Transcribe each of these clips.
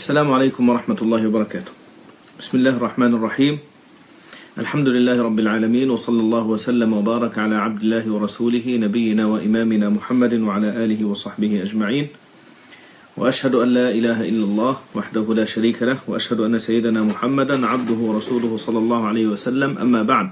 السلام عليكم ورحمة الله وبركاته بسم الله الرحمن الرحيم الحمد لله رب العالمين وصلى الله وسلم وبارك على عبد الله ورسوله نبينا وإمامنا محمد وعلى آله وصحبه أجمعين وأشهد أن لا إله إلا الله وحده لا شريك له وأشهد أن سيدنا محمدا عبده ورسوله صلى الله عليه وسلم أما بعد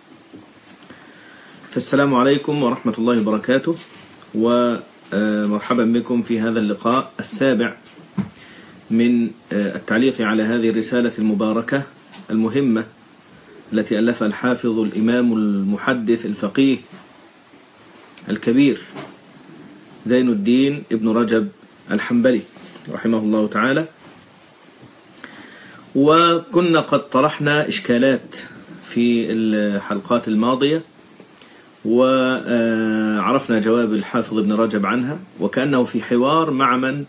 فالسلام عليكم ورحمة الله وبركاته ومرحبا بكم في هذا اللقاء السابع من التعليق على هذه الرسالة المباركة المهمة التي ألفها الحافظ الإمام المحدث الفقيه الكبير زين الدين ابن رجب الحنبلي رحمه الله تعالى وكنا قد طرحنا إشكالات في الحلقات الماضية وعرفنا جواب الحافظ ابن رجب عنها وكأنه في حوار مع من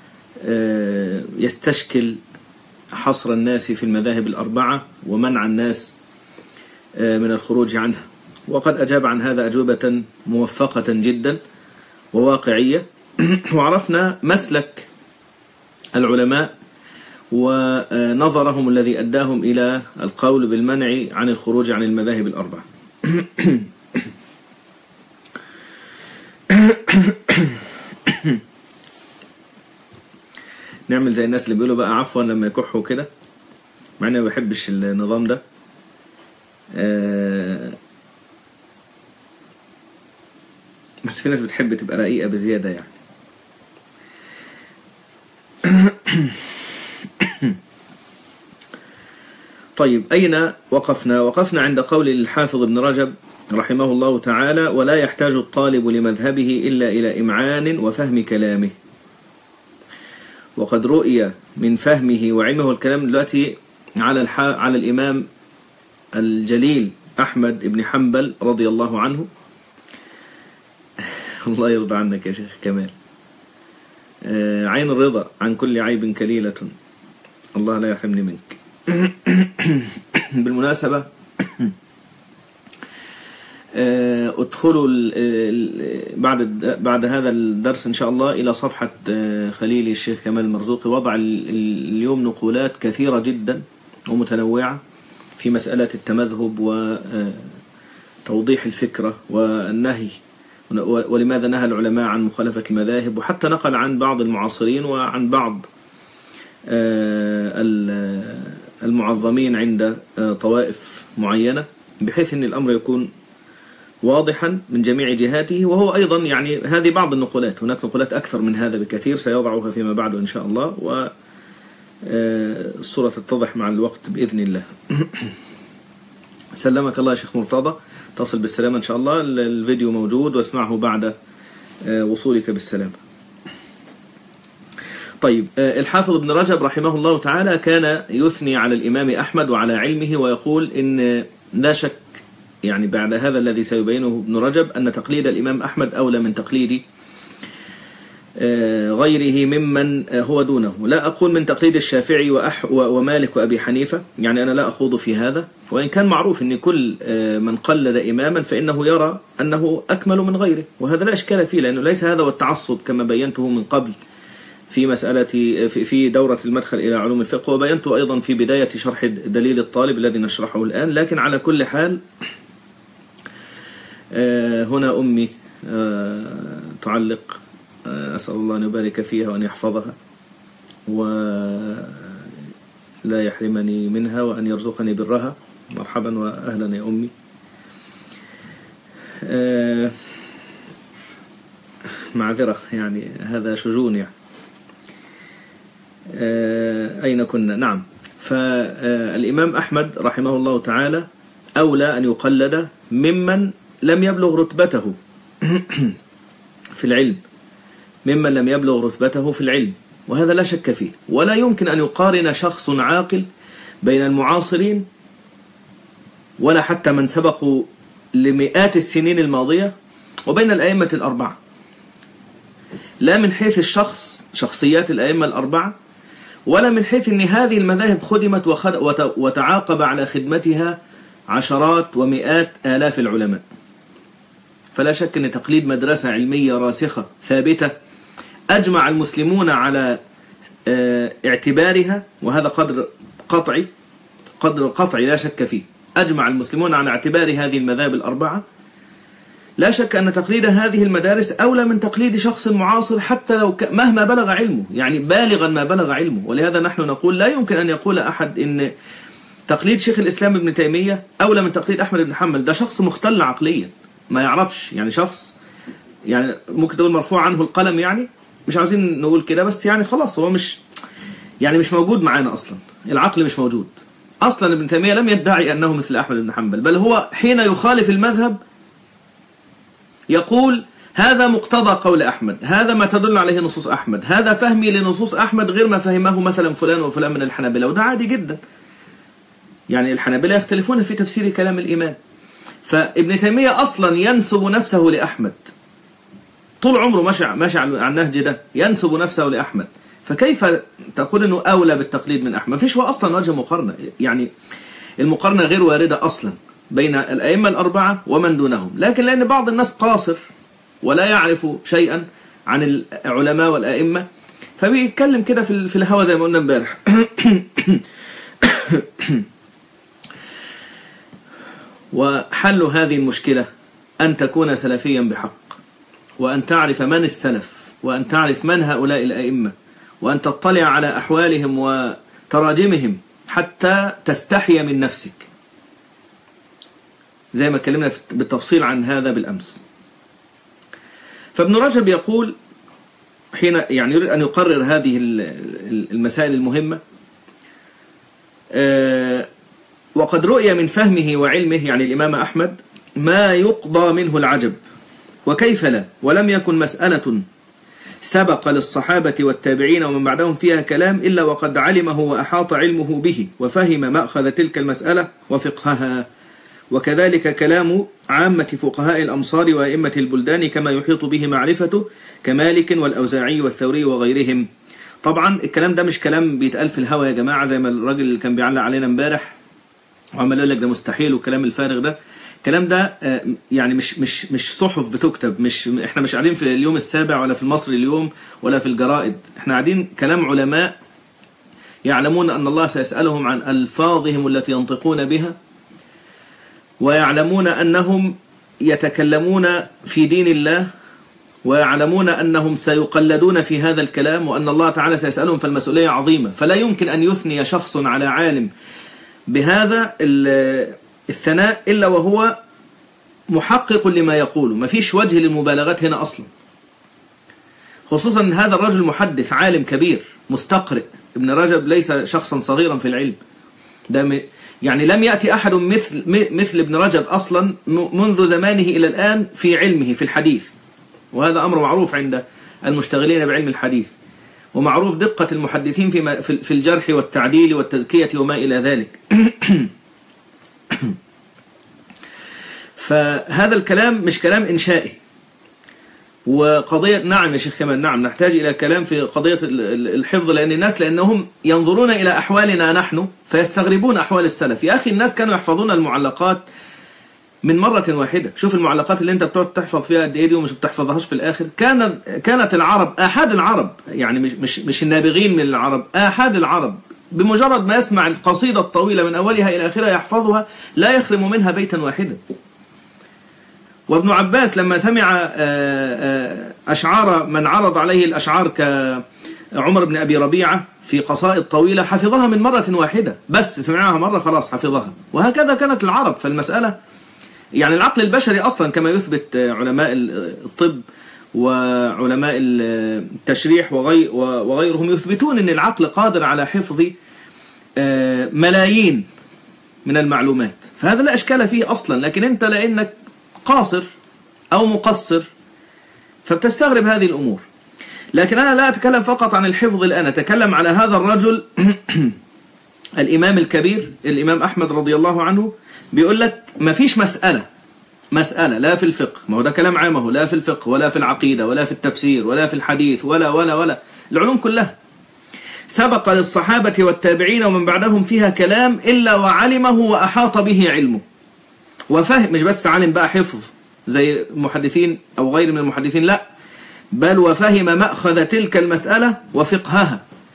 يستشكل حصر الناس في المذاهب الأربعة ومنع الناس من الخروج عنها وقد أجاب عن هذا أجوبة موفقة جدا وواقعية وعرفنا مسلك العلماء ونظرهم الذي أداهم إلى القول بالمنع عن الخروج عن المذاهب الأربعة نعمل زي الناس اللي بيقولوا بقى عفوا لما يكحوا كده مع اني ما بحبش النظام ده بس في ناس بتحب تبقى رقيقة بزيادة يعني طيب أين وقفنا وقفنا عند قول الحافظ ابن رجب رحمه الله تعالى ولا يحتاج الطالب لمذهبه إلا إلى إمعان وفهم كلامه وقد رؤي من فهمه وعلمه والكلام دلوقتي على الح... على الإمام الجليل أحمد بن حنبل رضي الله عنه الله يرضى عنك يا شيخ كمال عين الرضا عن كل عيب كليلة الله لا يحرمني منك بالمناسبة ادخلوا بعد بعد هذا الدرس ان شاء الله الى صفحه خليلي الشيخ كمال المرزوقي وضع اليوم نقولات كثيره جدا ومتنوعه في مساله التمذهب وتوضيح الفكره والنهي ولماذا نهى العلماء عن مخالفه المذاهب وحتى نقل عن بعض المعاصرين وعن بعض المعظمين عند طوائف معينه بحيث ان الامر يكون واضحا من جميع جهاته وهو أيضا يعني هذه بعض النقولات هناك نقولات أكثر من هذا بكثير سيضعها فيما بعد إن شاء الله والصورة تتضح مع الوقت بإذن الله سلمك الله يا شيخ مرتضى تصل بالسلامة إن شاء الله الفيديو موجود واسمعه بعد وصولك بالسلامة طيب الحافظ ابن رجب رحمه الله تعالى كان يثني على الإمام أحمد وعلى علمه ويقول إن لا شك يعني بعد هذا الذي سيبينه ابن رجب أن تقليد الإمام أحمد أولى من تقليد غيره ممن هو دونه لا أقول من تقليد الشافعي وأح ومالك وأبي حنيفة يعني أنا لا أخوض في هذا وإن كان معروف أن كل من قلد إماما فإنه يرى أنه أكمل من غيره وهذا لا إشكال فيه لأنه ليس هذا هو التعصب كما بينته من قبل في مسألة في دورة المدخل إلى علوم الفقه وبينته أيضا في بداية شرح دليل الطالب الذي نشرحه الآن لكن على كل حال هنا أمي تعلق أسأل الله أن يبارك فيها وأن يحفظها ولا يحرمني منها وأن يرزقني برها مرحبا وأهلا يا أمي معذرة يعني هذا شجون يعني أين كنا نعم فالإمام أحمد رحمه الله تعالى أولى أن يقلد ممن لم يبلغ رتبته في العلم ممن لم يبلغ رتبته في العلم وهذا لا شك فيه ولا يمكن أن يقارن شخص عاقل بين المعاصرين ولا حتى من سبقوا لمئات السنين الماضية وبين الأئمة الأربعة لا من حيث الشخص شخصيات الأئمة الأربعة ولا من حيث أن هذه المذاهب خدمت وتعاقب على خدمتها عشرات ومئات آلاف العلماء فلا شك أن تقليد مدرسة علمية راسخة ثابتة أجمع المسلمون على آه، اعتبارها وهذا قدر قطعي قدر قطعي لا شك فيه أجمع المسلمون على اعتبار هذه المذاهب الأربعة لا شك أن تقليد هذه المدارس أولى من تقليد شخص معاصر حتى لو ك... مهما بلغ علمه يعني بالغا ما بلغ علمه ولهذا نحن نقول لا يمكن أن يقول أحد إن تقليد شيخ الإسلام ابن تيمية أولى من تقليد أحمد بن حنبل ده شخص مختل عقليا ما يعرفش يعني شخص يعني ممكن تقول مرفوع عنه القلم يعني مش عاوزين نقول كده بس يعني خلاص هو مش يعني مش موجود معانا أصلا العقل مش موجود أصلا ابن تيمية لم يدعي أنه مثل أحمد بن حنبل بل هو حين يخالف المذهب يقول هذا مقتضى قول أحمد هذا ما تدل عليه نصوص أحمد هذا فهمي لنصوص أحمد غير ما فهمه مثلا فلان وفلان من الحنابلة وده عادي جدا يعني الحنابلة يختلفون في تفسير كلام الإمام فابن تيمية أصلا ينسب نفسه لأحمد طول عمره ماشي ماشي على النهج ده ينسب نفسه لأحمد فكيف تقول أنه أولى بالتقليد من أحمد فيش هو أصلا وجه مقارنة يعني المقارنة غير واردة أصلا بين الأئمة الأربعة ومن دونهم لكن لأن بعض الناس قاصر ولا يعرف شيئا عن العلماء والأئمة فبيتكلم كده في في الهوى زي ما قلنا امبارح وحل هذه المشكلة أن تكون سلفيا بحق وأن تعرف من السلف وأن تعرف من هؤلاء الأئمة وأن تطلع على أحوالهم وتراجمهم حتى تستحي من نفسك زي ما اتكلمنا بالتفصيل عن هذا بالأمس فابن رجب يقول حين يعني يريد أن يقرر هذه المسائل المهمة وقد رؤي من فهمه وعلمه يعني الإمام أحمد ما يقضى منه العجب وكيف لا ولم يكن مسألة سبق للصحابة والتابعين ومن بعدهم فيها كلام إلا وقد علمه وأحاط علمه به وفهم مأخذ تلك المسألة وفقهها وكذلك كلام عامة فقهاء الأمصار وأئمة البلدان كما يحيط به معرفته كمالك والأوزاعي والثوري وغيرهم طبعا الكلام ده مش كلام بيتقال في الهوا يا جماعة زي ما الراجل اللي كان بيعلق علينا امبارح وعمال يقول لك ده مستحيل والكلام الفارغ ده الكلام ده يعني مش مش مش صحف بتكتب مش احنا مش قاعدين في اليوم السابع ولا في المصري اليوم ولا في الجرائد احنا قاعدين كلام علماء يعلمون أن الله سيسألهم عن ألفاظهم التي ينطقون بها ويعلمون أنهم يتكلمون في دين الله ويعلمون أنهم سيقلدون في هذا الكلام وأن الله تعالى سيسألهم فالمسؤولية عظيمة فلا يمكن أن يثني شخص على عالم بهذا الثناء إلا وهو محقق لما يقول ما فيش وجه للمبالغات هنا أصلا خصوصا أن هذا الرجل محدث عالم كبير مستقرئ ابن رجب ليس شخصا صغيرا في العلم ده يعني لم يأتي أحد مثل, مثل ابن رجب أصلا منذ زمانه إلى الآن في علمه في الحديث وهذا أمر معروف عند المشتغلين بعلم الحديث ومعروف دقة المحدثين في في الجرح والتعديل والتزكية وما إلى ذلك فهذا الكلام مش كلام إنشائي وقضية نعم يا شيخ كمان نعم نحتاج إلى كلام في قضية الحفظ لأن الناس لأنهم ينظرون إلى أحوالنا نحن فيستغربون أحوال السلف يا أخي الناس كانوا يحفظون المعلقات من مرة واحدة شوف المعلقات اللي انت بتقعد تحفظ فيها قد ايه دي ومش بتحفظهاش في الاخر كان كانت العرب احد العرب يعني مش مش مش النابغين من العرب احد العرب بمجرد ما يسمع القصيدة الطويلة من اولها الى اخرها يحفظها لا يخرم منها بيتا واحدا وابن عباس لما سمع اشعار من عرض عليه الاشعار كعمر بن ابي ربيعه في قصائد طويلة حفظها من مرة واحدة بس سمعها مرة خلاص حفظها وهكذا كانت العرب فالمسألة يعني العقل البشري أصلا كما يثبت علماء الطب وعلماء التشريح وغيرهم يثبتون أن العقل قادر على حفظ ملايين من المعلومات فهذا لا أشكال فيه أصلا لكن أنت لأنك قاصر أو مقصر فبتستغرب هذه الأمور لكن أنا لا أتكلم فقط عن الحفظ الآن أتكلم على هذا الرجل الإمام الكبير الإمام أحمد رضي الله عنه بيقول لك ما فيش مسألة مسألة لا في الفقه ما هو ده كلام عامه لا في الفقه ولا في العقيدة ولا في التفسير ولا في الحديث ولا ولا ولا العلوم كلها سبق للصحابة والتابعين ومن بعدهم فيها كلام إلا وعلمه وأحاط به علمه وفهم مش بس علم بقى حفظ زي المحدثين أو غير من المحدثين لا بل وفهم مأخذ تلك المسألة وفقهها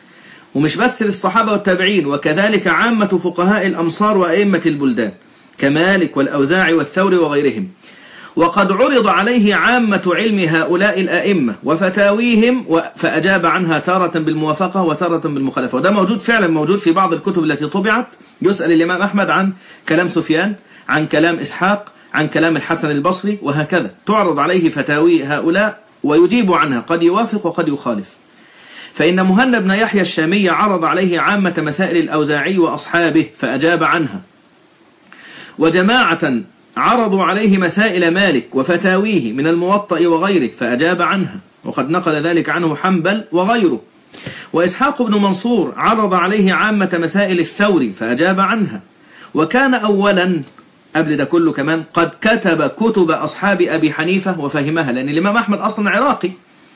ومش بس للصحابة والتابعين وكذلك عامة فقهاء الأمصار وأئمة البلدان كمالك والأوزاعي والثور وغيرهم وقد عرض عليه عامة علم هؤلاء الأئمة وفتاويهم فأجاب عنها تارة بالموافقة وتارة بالمخالفة وده موجود فعلا موجود في بعض الكتب التي طبعت يسأل الإمام أحمد عن كلام سفيان عن كلام إسحاق عن كلام الحسن البصري وهكذا تعرض عليه فتاوي هؤلاء ويجيب عنها قد يوافق وقد يخالف فإن مهنا بن يحيى الشامي عرض عليه عامة مسائل الأوزاعي وأصحابه فأجاب عنها وجماعة عرضوا عليه مسائل مالك وفتاويه من الموطأ وغيره فأجاب عنها وقد نقل ذلك عنه حنبل وغيره وإسحاق بن منصور عرض عليه عامة مسائل الثوري فأجاب عنها وكان أولا قبل ده كله كمان قد كتب كتب أصحاب أبي حنيفة وفهمها لأن الإمام أحمد أصلا عراقي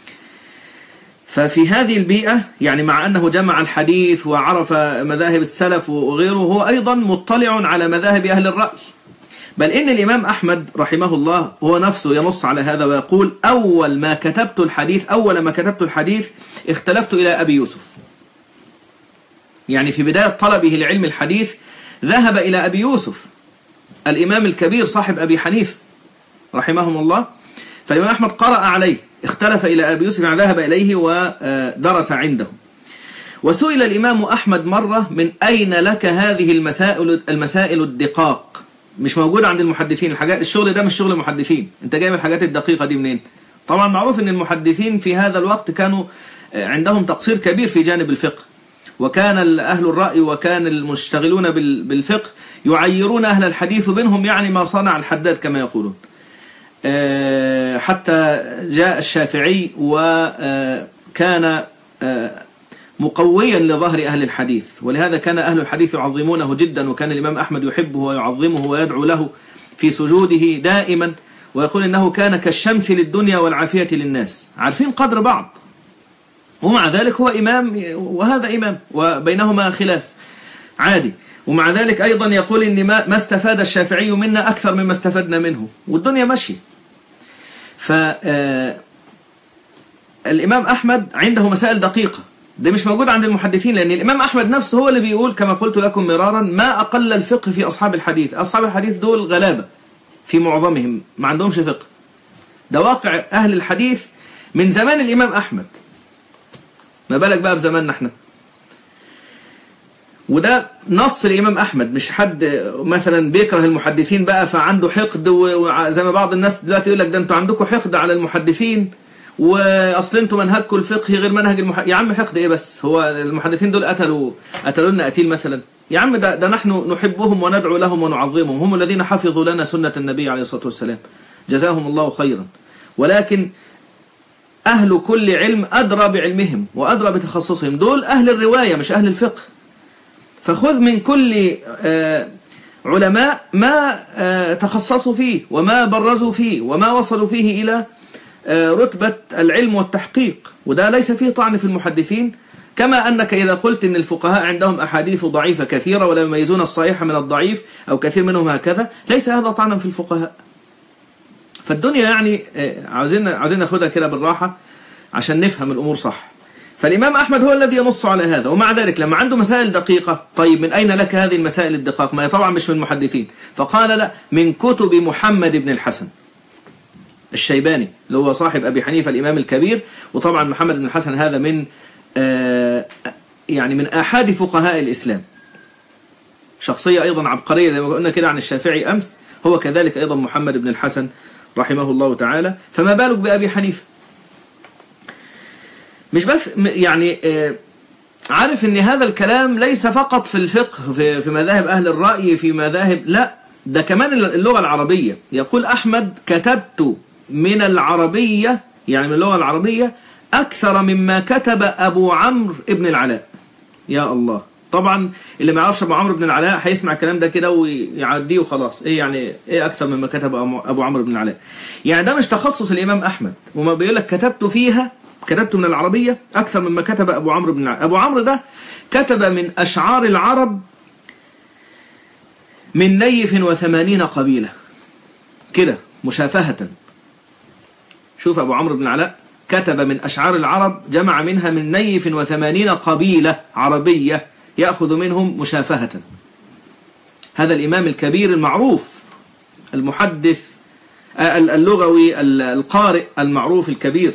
ففي هذه البيئة يعني مع أنه جمع الحديث وعرف مذاهب السلف وغيره هو أيضا مطلع على مذاهب أهل الرأي بل إن الإمام أحمد رحمه الله هو نفسه ينص على هذا ويقول أول ما كتبت الحديث أول ما كتبت الحديث اختلفت إلى أبي يوسف يعني في بداية طلبه لعلم الحديث ذهب إلى أبي يوسف الإمام الكبير صاحب أبي حنيفة رحمهم الله فالإمام أحمد قرأ عليه اختلف إلى أبي يوسف يعني ذهب إليه ودرس عنده وسئل الإمام أحمد مرة من أين لك هذه المسائل المسائل الدقاق مش موجود عند المحدثين الحاجات الشغل ده مش شغل المحدثين انت جايب الحاجات الدقيقة دي منين طبعا معروف ان المحدثين في هذا الوقت كانوا عندهم تقصير كبير في جانب الفقه وكان أهل الرأي وكان المشتغلون بالفقه يعيرون أهل الحديث منهم يعني ما صنع الحداد كما يقولون حتى جاء الشافعي وكان مقويا لظهر أهل الحديث ولهذا كان أهل الحديث يعظمونه جدا وكان الإمام أحمد يحبه ويعظمه ويدعو له في سجوده دائما ويقول إنه كان كالشمس للدنيا والعافية للناس عارفين قدر بعض ومع ذلك هو إمام وهذا إمام وبينهما خلاف عادي ومع ذلك أيضا يقول إن ما استفاد الشافعي منا أكثر مما استفدنا منه والدنيا ماشية فالإمام أحمد عنده مسائل دقيقة ده مش موجود عند المحدثين لأن الإمام أحمد نفسه هو اللي بيقول كما قلت لكم مرارا ما أقل الفقه في أصحاب الحديث أصحاب الحديث دول غلابة في معظمهم ما عندهمش فقه ده واقع أهل الحديث من زمان الإمام أحمد ما بالك بقى في زماننا احنا وده نص الإمام أحمد مش حد مثلا بيكره المحدثين بقى فعنده حقد وزي ما بعض الناس دلوقتي يقول لك ده انتوا عندكم حقد على المحدثين واصل انتوا منهجكم الفقهي غير منهج المح... يا عم حقد ايه بس هو المحدثين دول قتلوا قتلوا لنا قتيل مثلا يا عم ده, ده نحن نحبهم وندعو لهم ونعظمهم هم الذين حفظوا لنا سنة النبي عليه الصلاة والسلام جزاهم الله خيرا ولكن أهل كل علم أدرى بعلمهم وأدرى بتخصصهم دول أهل الرواية مش أهل الفقه فخذ من كل علماء ما تخصصوا فيه وما برزوا فيه وما وصلوا فيه إلى رتبة العلم والتحقيق وده ليس فيه طعن في المحدثين كما أنك إذا قلت أن الفقهاء عندهم أحاديث ضعيفة كثيرة ولا يميزون الصحيح من الضعيف أو كثير منهم هكذا ليس هذا طعنا في الفقهاء فالدنيا يعني عاوزين عاوزين ناخدها كده بالراحة عشان نفهم الأمور صح فالإمام أحمد هو الذي ينص على هذا ومع ذلك لما عنده مسائل دقيقة طيب من أين لك هذه المسائل الدقاق ما هي طبعا مش من المحدثين فقال لا من كتب محمد بن الحسن الشيباني اللي هو صاحب أبي حنيفة الإمام الكبير وطبعا محمد بن الحسن هذا من آه يعني من آحاد فقهاء الإسلام شخصية أيضا عبقرية زي ما قلنا كده عن الشافعي أمس هو كذلك أيضا محمد بن الحسن رحمه الله تعالى فما بالك بأبي حنيفة مش بس يعني آه عارف ان هذا الكلام ليس فقط في الفقه في, في مذاهب أهل الرأي في مذاهب لا ده كمان اللغة العربية يقول أحمد كتبت من العربية يعني من اللغة العربية أكثر مما كتب أبو عمرو ابن العلاء يا الله طبعا اللي ما يعرفش أبو عمرو بن العلاء هيسمع الكلام ده كده ويعديه وخلاص إيه يعني إيه أكثر مما كتب أبو عمرو بن العلاء يعني ده مش تخصص الإمام أحمد وما بيقول لك كتبت فيها كتبت من العربية أكثر مما كتب أبو عمرو بن العلاء أبو عمرو ده كتب من أشعار العرب من نيف وثمانين قبيلة كده مشافهة شوف أبو عمرو بن العلاء كتب من أشعار العرب جمع منها من نيف وثمانين قبيلة عربية يأخذ منهم مشافهة هذا الإمام الكبير المعروف المحدث اللغوي القارئ المعروف الكبير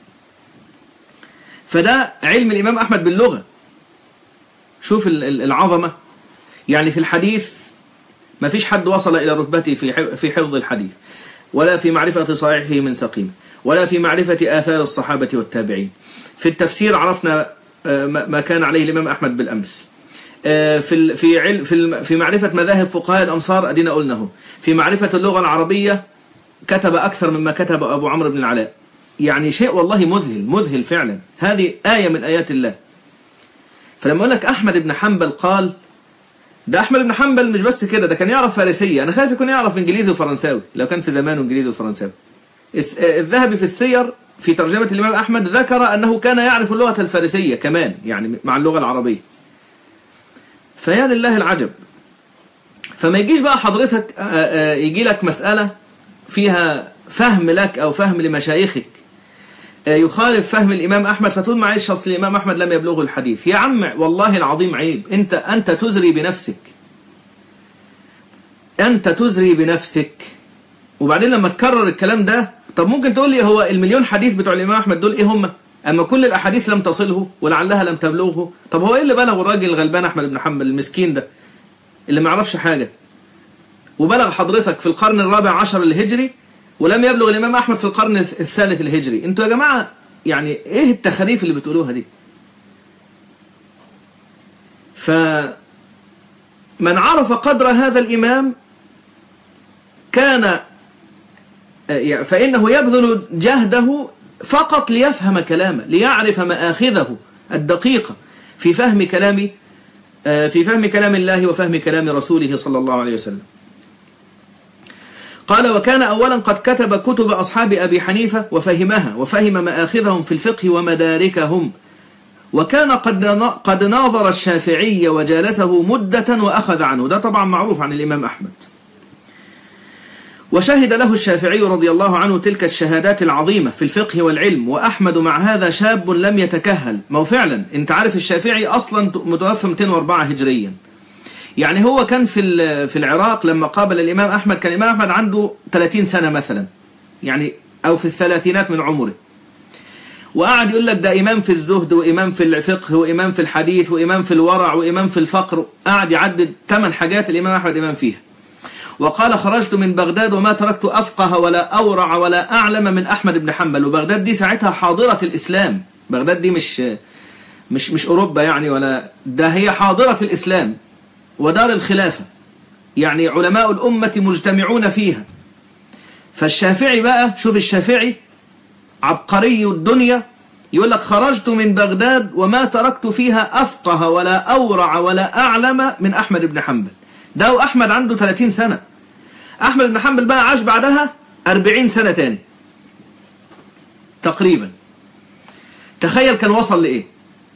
فده علم الإمام أحمد باللغة شوف العظمة يعني في الحديث ما فيش حد وصل إلى رتبته في حفظ الحديث ولا في معرفة صحيحه من سقيم ولا في معرفة آثار الصحابة والتابعين في التفسير عرفنا ما كان عليه الإمام أحمد بالأمس في في علم في في معرفة مذاهب فقهاء الأمصار أدينا قلناه في معرفة اللغة العربية كتب أكثر مما كتب أبو عمرو بن العلاء يعني شيء والله مذهل مذهل فعلا هذه آية من آيات الله فلما أقول لك أحمد بن حنبل قال ده أحمد بن حنبل مش بس كده ده كان يعرف فارسية أنا خايف يكون يعرف إنجليزي وفرنساوي لو كان في زمانه إنجليزي وفرنساوي الذهبي في السير في ترجمة الإمام أحمد ذكر أنه كان يعرف اللغة الفارسية كمان يعني مع اللغة العربية فيا لله العجب فما يجيش بقى حضرتك يجي لك مسألة فيها فهم لك أو فهم لمشايخك يخالف فهم الإمام أحمد فتقول معلش أصل الإمام أحمد لم يبلغه الحديث يا عم والله العظيم عيب أنت أنت تزري بنفسك أنت تزري بنفسك وبعدين لما تكرر الكلام ده طب ممكن تقول لي هو المليون حديث بتوع الإمام أحمد دول إيه هم أما كل الأحاديث لم تصله ولعلها لم تبلغه طب هو إيه اللي بلغه الراجل الغلبان أحمد بن حنبل المسكين ده اللي ما يعرفش حاجة وبلغ حضرتك في القرن الرابع عشر الهجري ولم يبلغ الإمام أحمد في القرن الثالث الهجري انتوا يا جماعة يعني إيه التخاريف اللي بتقولوها دي فمن عرف قدر هذا الإمام كان فإنه يبذل جهده فقط ليفهم كلامه ليعرف مآخذه الدقيقة في فهم كلام في فهم كلام الله وفهم كلام رسوله صلى الله عليه وسلم قال وكان أولا قد كتب كتب أصحاب أبي حنيفة وفهمها وفهم مآخذهم في الفقه ومداركهم وكان قد قد ناظر الشافعي وجالسه مدة وأخذ عنه ده طبعا معروف عن الإمام أحمد وشهد له الشافعي رضي الله عنه تلك الشهادات العظيمة في الفقه والعلم وأحمد مع هذا شاب لم يتكهل ما هو فعلا انت عارف الشافعي أصلا متوفى 204 هجريا يعني هو كان في في العراق لما قابل الإمام أحمد كان الإمام أحمد عنده 30 سنة مثلا يعني أو في الثلاثينات من عمره وقعد يقول لك ده إمام في الزهد وإمام في الفقه وإمام في الحديث وإمام في الورع وإمام في الفقر قعد يعدد ثمان حاجات الإمام أحمد إمام فيها وقال خرجت من بغداد وما تركت أفقه ولا أورع ولا أعلم من أحمد بن حنبل وبغداد دي ساعتها حاضرة الإسلام بغداد دي مش مش مش أوروبا يعني ولا ده هي حاضرة الإسلام ودار الخلافة يعني علماء الأمة مجتمعون فيها فالشافعي بقى شوف الشافعي عبقري الدنيا يقول لك خرجت من بغداد وما تركت فيها أفقه ولا أورع ولا أعلم من أحمد بن حنبل ده وأحمد عنده 30 سنة أحمد بن حنبل بقى عاش بعدها 40 سنة تاني تقريبا تخيل كان وصل لإيه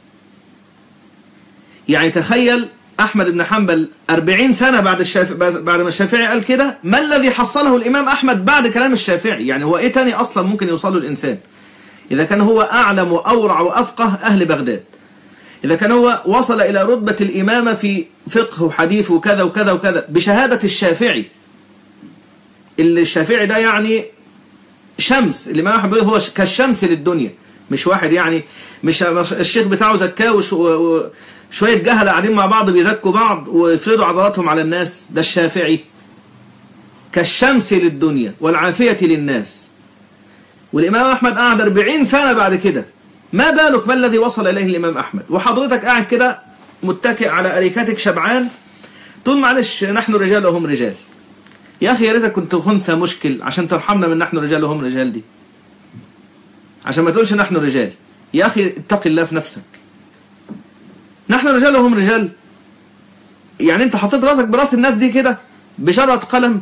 يعني تخيل أحمد بن حنبل 40 سنة بعد الشافعي بعد ما الشافعي قال كده ما الذي حصله الإمام أحمد بعد كلام الشافعي يعني هو إيه تاني أصلا ممكن يوصله الإنسان إذا كان هو أعلم وأورع وأفقه أهل بغداد إذا كان هو وصل إلى رتبة الإمامة في فقه وحديث وكذا وكذا وكذا بشهادة الشافعي اللي الشافعي ده يعني شمس الإمام أحمد بيقول هو كالشمس للدنيا مش واحد يعني مش الشيخ بتاعه زكاوش شوية جهلة قاعدين مع بعض بيزكوا بعض ويفرضوا عضلاتهم على الناس ده الشافعي كالشمس للدنيا والعافية للناس والإمام أحمد قعد 40 سنة بعد كده ما بالك ما الذي وصل إليه الإمام أحمد وحضرتك قاعد كده متكئ على أريكتك شبعان تقول معلش نحن رجال وهم رجال يا أخي يا ريتك كنت خنثى مشكل عشان ترحمنا من نحن رجال وهم رجال دي عشان ما تقولش نحن رجال يا أخي اتق الله في نفسك نحن رجال وهم رجال يعني انت حطيت راسك براس الناس دي كده بشرة قلم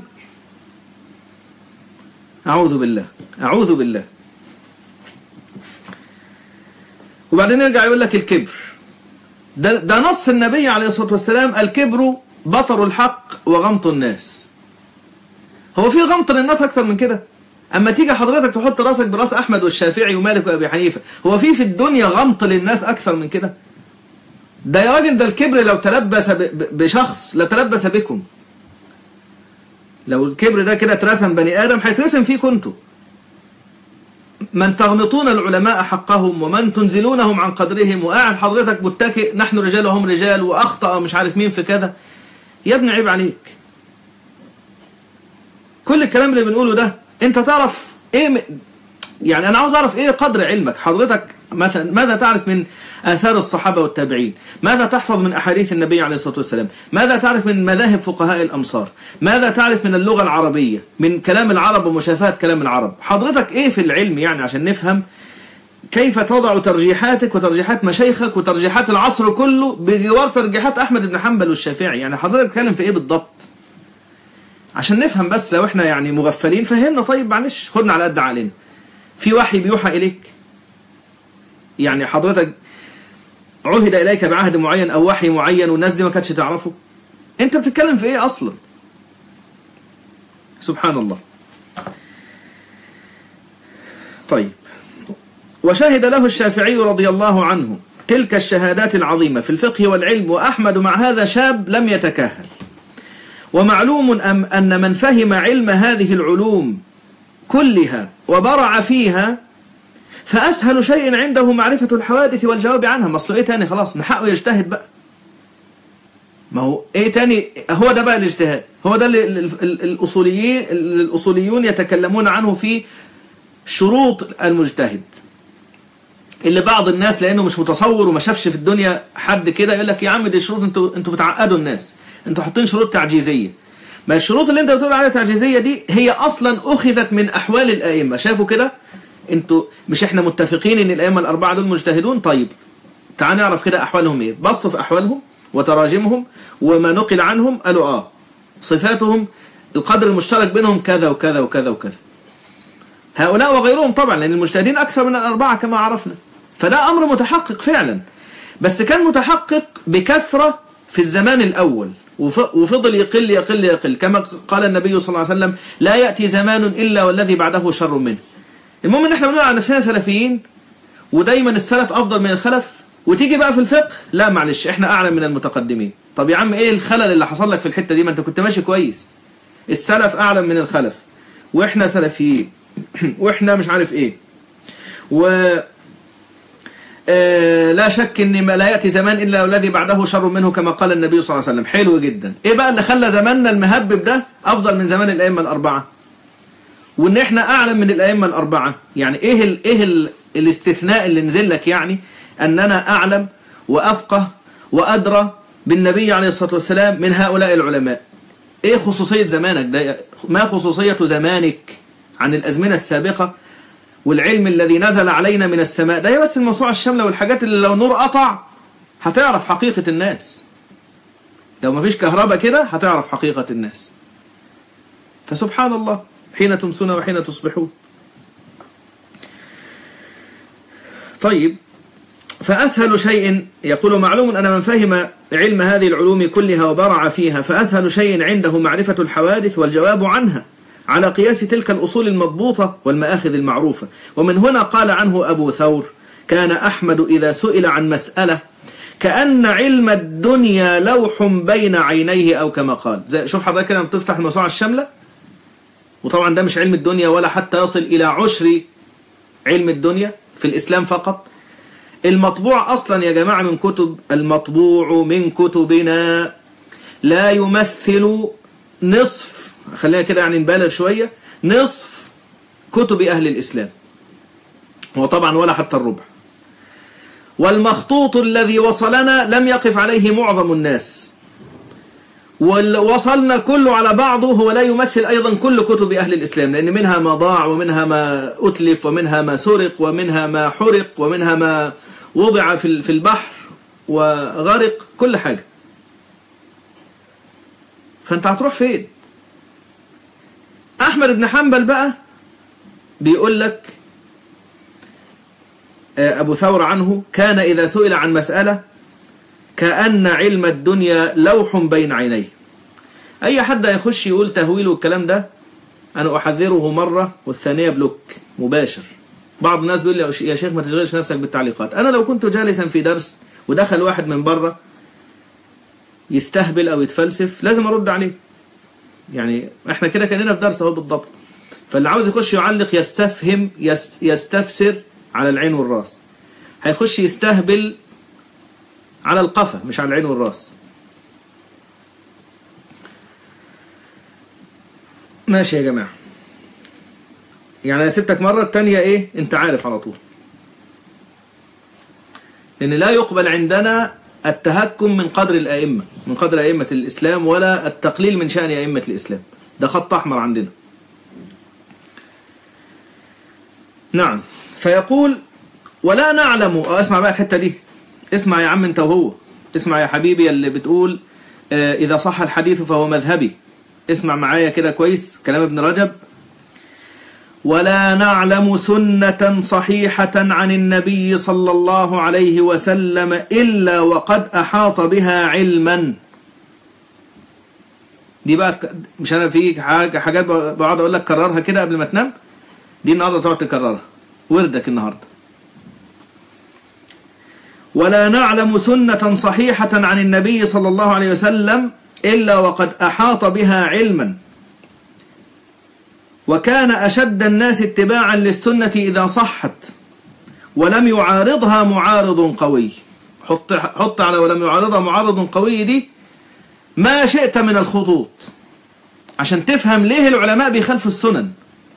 أعوذ بالله أعوذ بالله وبعدين يرجع يقول لك الكبر ده, ده نص النبي عليه الصلاة والسلام الكبر بطر الحق وغمط الناس هو في غمط للناس أكتر من كده اما تيجي حضرتك تحط راسك براس احمد والشافعي ومالك وابي حنيفه هو في في الدنيا غمط للناس اكثر من كده ده يا راجل ده الكبر لو تلبس ب- ب- بشخص لتلبس بكم لو الكبر ده كده اترسم بني ادم هيترسم فيكم انتوا من تغمطون العلماء حقهم ومن تنزلونهم عن قدرهم وقاعد حضرتك متكئ نحن رجال وهم رجال واخطا مش عارف مين في كذا يا ابني عيب عليك كل الكلام اللي بنقوله ده انت تعرف ايه م... يعني انا عاوز اعرف ايه قدر علمك حضرتك مثلا ماذا تعرف من اثار الصحابه والتابعين ماذا تحفظ من احاديث النبي عليه الصلاه والسلام ماذا تعرف من مذاهب فقهاء الامصار ماذا تعرف من اللغه العربيه من كلام العرب ومشافهه كلام العرب حضرتك ايه في العلم يعني عشان نفهم كيف تضع ترجيحاتك وترجيحات مشايخك وترجيحات العصر كله بجوار ترجيحات احمد بن حنبل والشافعي يعني حضرتك بتتكلم في ايه بالضبط عشان نفهم بس لو احنا يعني مغفلين فهمنا طيب معلش خدنا على قد عقلنا في وحي بيوحى اليك يعني حضرتك عهد اليك بعهد معين او وحي معين والناس دي ما كانتش تعرفه انت بتتكلم في ايه اصلا سبحان الله طيب وشهد له الشافعي رضي الله عنه تلك الشهادات العظيمة في الفقه والعلم وأحمد مع هذا شاب لم يتكهل ومعلوم أم أن من فهم علم هذه العلوم كلها وبرع فيها فأسهل شيء عنده معرفة الحوادث والجواب عنها ما أصله إيه تاني خلاص من حقه يجتهد بقى ما هو إيه تاني هو ده بقى الاجتهاد هو ده اللي ال- ال- الأصوليين الأصوليون يتكلمون عنه في شروط المجتهد اللي بعض الناس لانه مش متصور وما شافش في الدنيا حد كده يقول لك يا عم دي شروط انتوا انتوا بتعقدوا الناس انتوا حاطين شروط تعجيزيه ما الشروط اللي انت بتقول عليها تعجيزيه دي هي اصلا اخذت من احوال الائمه شافوا كده انتوا مش احنا متفقين ان الائمه الاربعه دول مجتهدون طيب تعال نعرف كده احوالهم ايه بصوا في احوالهم وتراجمهم وما نقل عنهم قالوا اه صفاتهم القدر المشترك بينهم كذا وكذا وكذا وكذا هؤلاء وغيرهم طبعا لأن المجتهدين أكثر من الأربعة كما عرفنا فده أمر متحقق فعلا بس كان متحقق بكثرة في الزمان الأول وف- وفضل يقل يقل يقل كما قال النبي صلى الله عليه وسلم لا يأتي زمان إلا والذي بعده شر منه المهم ان احنا بنقول على نفسنا سلفيين ودايما السلف افضل من الخلف وتيجي بقى في الفقه لا معلش احنا اعلم من المتقدمين طب يا عم ايه الخلل اللي حصل لك في الحته دي ما انت كنت ماشي كويس السلف اعلم من الخلف واحنا سلفيين واحنا مش عارف ايه و آه، لا شك ان ما لا ياتي زمان الا والذي بعده شر منه كما قال النبي صلى الله عليه وسلم حلو جدا ايه بقى اللي خلى زماننا المهبب ده افضل من زمان الائمه الاربعه وان احنا اعلم من الائمه الاربعه يعني ايه ال ايه ال الاستثناء اللي نزل لك يعني اننا اعلم وافقه وادرى بالنبي عليه الصلاه والسلام من هؤلاء العلماء ايه خصوصيه زمانك ده ما خصوصيه زمانك عن الازمنه السابقه والعلم الذي نزل علينا من السماء ده هي بس الموسوعه الشامله والحاجات اللي لو النور قطع هتعرف حقيقه الناس لو ما فيش كهرباء كده هتعرف حقيقه الناس فسبحان الله حين تمسون وحين تصبحون طيب فأسهل شيء يقول معلوم أن من فهم علم هذه العلوم كلها وبرع فيها فأسهل شيء عنده معرفة الحوادث والجواب عنها على قياس تلك الأصول المضبوطة والمآخذ المعروفة ومن هنا قال عنه أبو ثور كان أحمد إذا سئل عن مسألة كأن علم الدنيا لوح بين عينيه أو كما قال زي شوف حضرتك كده لما بتفتح الموسوعة الشاملة وطبعا ده مش علم الدنيا ولا حتى يصل إلى عشر علم الدنيا في الإسلام فقط المطبوع أصلا يا جماعة من كتب المطبوع من كتبنا لا يمثل نصف خلينا كده يعني نبالغ شوية نصف كتب أهل الإسلام وطبعا ولا حتى الربع والمخطوط الذي وصلنا لم يقف عليه معظم الناس واللي وصلنا كله على بعضه هو لا يمثل أيضا كل كتب أهل الإسلام لأن منها ما ضاع ومنها ما أتلف ومنها ما سرق ومنها ما حرق ومنها ما وضع في في البحر وغرق كل حاجة فأنت هتروح فين أحمد بن حنبل بقى بيقول لك أبو ثور عنه كان إذا سئل عن مسألة كأن علم الدنيا لوح بين عينيه أي حد يخش يقول تهويل والكلام ده أنا أحذره مرة والثانية بلوك مباشر بعض الناس بيقول لي يا شيخ ما تشغلش نفسك بالتعليقات أنا لو كنت جالسا في درس ودخل واحد من بره يستهبل أو يتفلسف لازم أرد عليه يعني احنا كده كاننا في درس اهو بالضبط فاللي عاوز يخش يعلق يستفهم يست يستفسر على العين والراس هيخش يستهبل على القفا مش على العين والراس ماشي يا جماعة يعني انا سبتك مرة التانية ايه انت عارف على طول لان لا يقبل عندنا التهكم من قدر الأئمة من قدر أئمة الإسلام ولا التقليل من شأن أئمة الإسلام ده خط أحمر عندنا نعم فيقول ولا نعلم اسمع بقى الحتة دي اسمع يا عم انت وهو اسمع يا حبيبي اللي بتقول آه إذا صح الحديث فهو مذهبي اسمع معايا كده كويس كلام ابن رجب ولا نعلم سنة صحيحة عن النبي صلى الله عليه وسلم إلا وقد أحاط بها علما دي بقى مش أنا في حاجات بقعد أقول لك كررها كده قبل ما تنام دي النهاردة تقعد تكررها وردك النهاردة ولا نعلم سنة صحيحة عن النبي صلى الله عليه وسلم إلا وقد أحاط بها علما وكان أشد الناس اتباعا للسنة إذا صحت ولم يعارضها معارض قوي حط, حط على ولم يعارضها معارض قوي دي ما شئت من الخطوط عشان تفهم ليه العلماء بيخالفوا السنن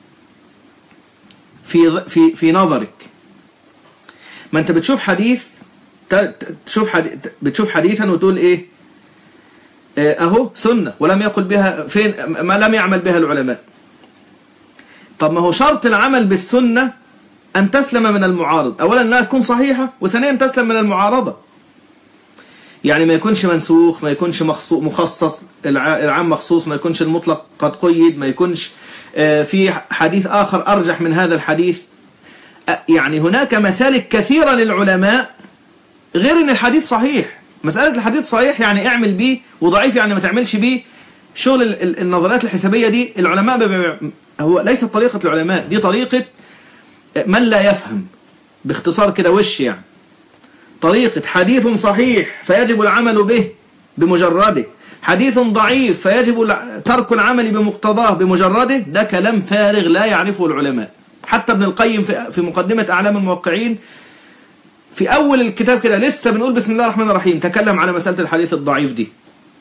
في, في, في نظرك ما انت بتشوف حديث تشوف حديث بتشوف حديثا وتقول ايه اهو سنة ولم يقل بها فين ما لم يعمل بها العلماء طب ما هو شرط العمل بالسنة أن تسلم من المعارض أولا أنها تكون صحيحة وثانيا تسلم من المعارضة يعني ما يكونش منسوخ ما يكونش مخصص العام مخصوص ما يكونش المطلق قد قيد ما يكونش في حديث آخر أرجح من هذا الحديث يعني هناك مسالك كثيرة للعلماء غير أن الحديث صحيح مسألة الحديث صحيح يعني اعمل بيه وضعيف يعني ما تعملش بيه شغل النظريات الحسابية دي العلماء هو ليست طريقة العلماء دي طريقة من لا يفهم باختصار كده وش يعني طريقة حديث صحيح فيجب العمل به بمجرده حديث ضعيف فيجب ترك العمل بمقتضاه بمجرده ده كلام فارغ لا يعرفه العلماء حتى ابن القيم في مقدمة أعلام الموقعين في أول الكتاب كده لسه بنقول بسم الله الرحمن الرحيم تكلم على مسألة الحديث الضعيف دي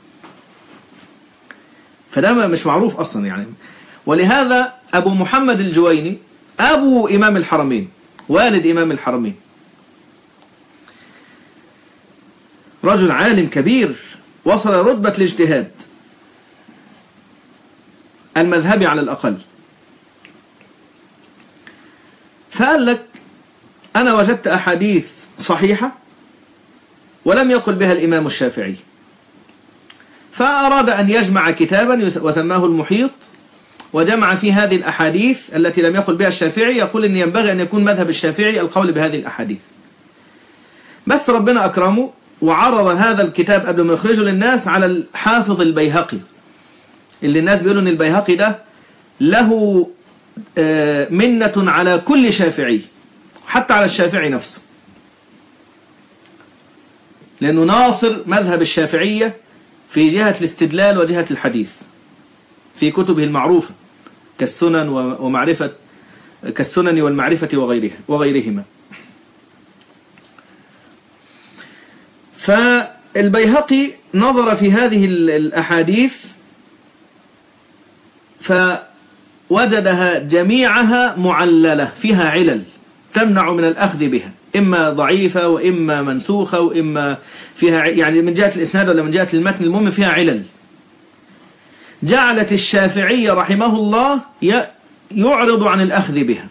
فده مش معروف أصلا يعني ولهذا أبو محمد الجويني أبو إمام الحرمين والد إمام الحرمين رجل عالم كبير وصل رتبة الاجتهاد المذهبي على الأقل فقال لك أنا وجدت أحاديث صحيحة ولم يقل بها الإمام الشافعي فأراد أن يجمع كتابا وسماه المحيط وجمع في هذه الأحاديث التي لم يقل بها الشافعي يقول أن ينبغي أن يكون مذهب الشافعي القول بهذه الأحاديث بس ربنا أكرمه وعرض هذا الكتاب قبل ما يخرجه للناس على الحافظ البيهقي اللي الناس بيقولوا أن البيهقي ده له منة على كل شافعي حتى على الشافعي نفسه لأنه ناصر مذهب الشافعية في جهة الاستدلال وجهة الحديث في كتبه المعروفة كالسنن ومعرفة كالسنن والمعرفة وغيرها وغيرهما فالبيهقي نظر في هذه الأحاديث فوجدها جميعها معللة فيها علل تمنع من الأخذ بها إما ضعيفة وإما منسوخة وإما فيها يعني من جهة الإسناد ولا من جهة المتن المهم فيها علل جعلت الشافعية رحمه الله يعرض عن الأخذ بها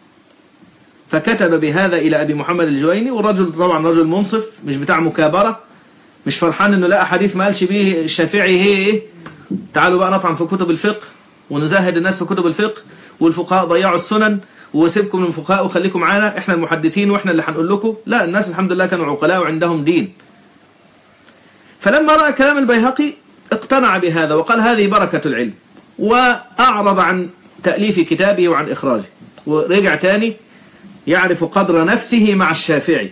فكتب بهذا إلى أبي محمد الجويني والرجل طبعا رجل منصف مش بتاع مكابرة مش فرحان انه لقى حديث ما قالش بيه الشافعي هي ايه تعالوا بقى نطعن في كتب الفقه ونزهد الناس في كتب الفقه والفقهاء ضيعوا السنن وسيبكم من الفقهاء وخليكم معانا احنا المحدثين واحنا اللي هنقول لكم لا الناس الحمد لله كانوا عقلاء وعندهم دين فلما رأى كلام البيهقي اقتنع بهذا وقال هذه بركة العلم وأعرض عن تأليف كتابه وعن إخراجه ورجع تاني يعرف قدر نفسه مع الشافعي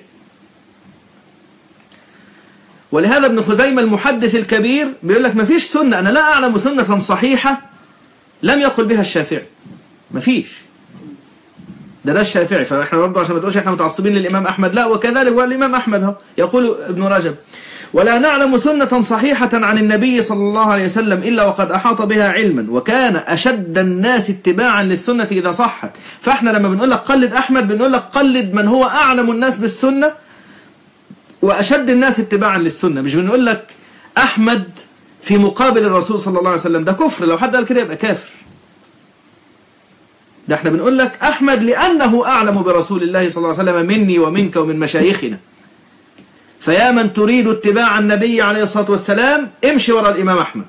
ولهذا ابن خزيمة المحدث الكبير بيقول لك مفيش سنة أنا لا أعلم سنة صحيحة لم يقل بها الشافعي مفيش ده ده الشافعي فاحنا برضه عشان ما تقولش احنا متعصبين للامام احمد لا وكذلك هو الامام احمد اهو يقول ابن رجب ولا نعلم سنة صحيحة عن النبي صلى الله عليه وسلم إلا وقد أحاط بها علما وكان أشد الناس اتباعا للسنة إذا صحت فإحنا لما بنقول لك قلد أحمد بنقول لك قلد من هو أعلم الناس بالسنة وأشد الناس اتباعا للسنة مش بنقول لك أحمد في مقابل الرسول صلى الله عليه وسلم ده كفر لو حد قال كده يبقى كافر ده احنا بنقول لك أحمد لأنه أعلم برسول الله صلى الله عليه وسلم مني ومنك ومن مشايخنا فيا من تريد اتباع النبي عليه الصلاة والسلام امشي وراء الإمام أحمد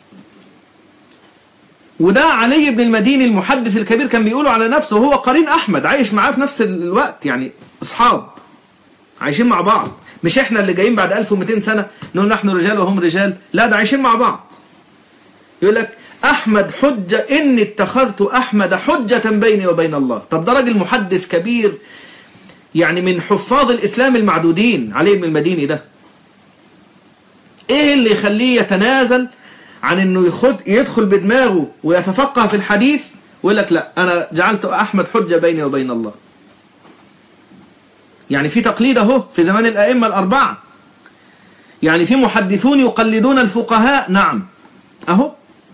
وده علي بن المديني المحدث الكبير كان بيقوله على نفسه وهو قرين أحمد عايش معاه في نفس الوقت يعني أصحاب عايشين مع بعض مش احنا اللي جايين بعد 1200 سنة نقول نحن رجال وهم رجال لا ده عايشين مع بعض يقول لك أحمد حجة إني اتخذت أحمد حجة بيني وبين الله طب ده راجل محدث كبير يعني من حفاظ الإسلام المعدودين علي بن المديني ده إيه اللي يخليه يتنازل عن إنه يخد يدخل بدماغه ويتفقه في الحديث ويقول لك لا أنا جعلت أحمد حجة بيني وبين الله يعني في تقليد اهو في زمان الأئمة الأربعة يعني في محدثون يقلدون الفقهاء نعم أهو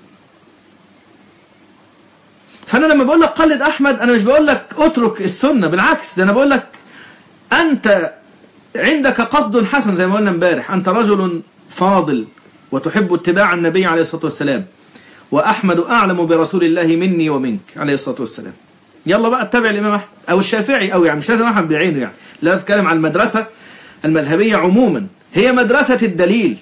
فأنا لما بقول لك قلد أحمد أنا مش بقول لك اترك السنة بالعكس ده أنا بقول لك أنت عندك قصد حسن زي ما قلنا امبارح أنت رجل فاضل وتحب اتباع النبي عليه الصلاة والسلام وأحمد أعلم برسول الله مني ومنك عليه الصلاة والسلام يلا بقى اتبع الإمام أحمد أو الشافعي أو يعني مش لازم أحمد بعينه يعني لا أتكلم عن المدرسة المذهبية عموما هي مدرسة الدليل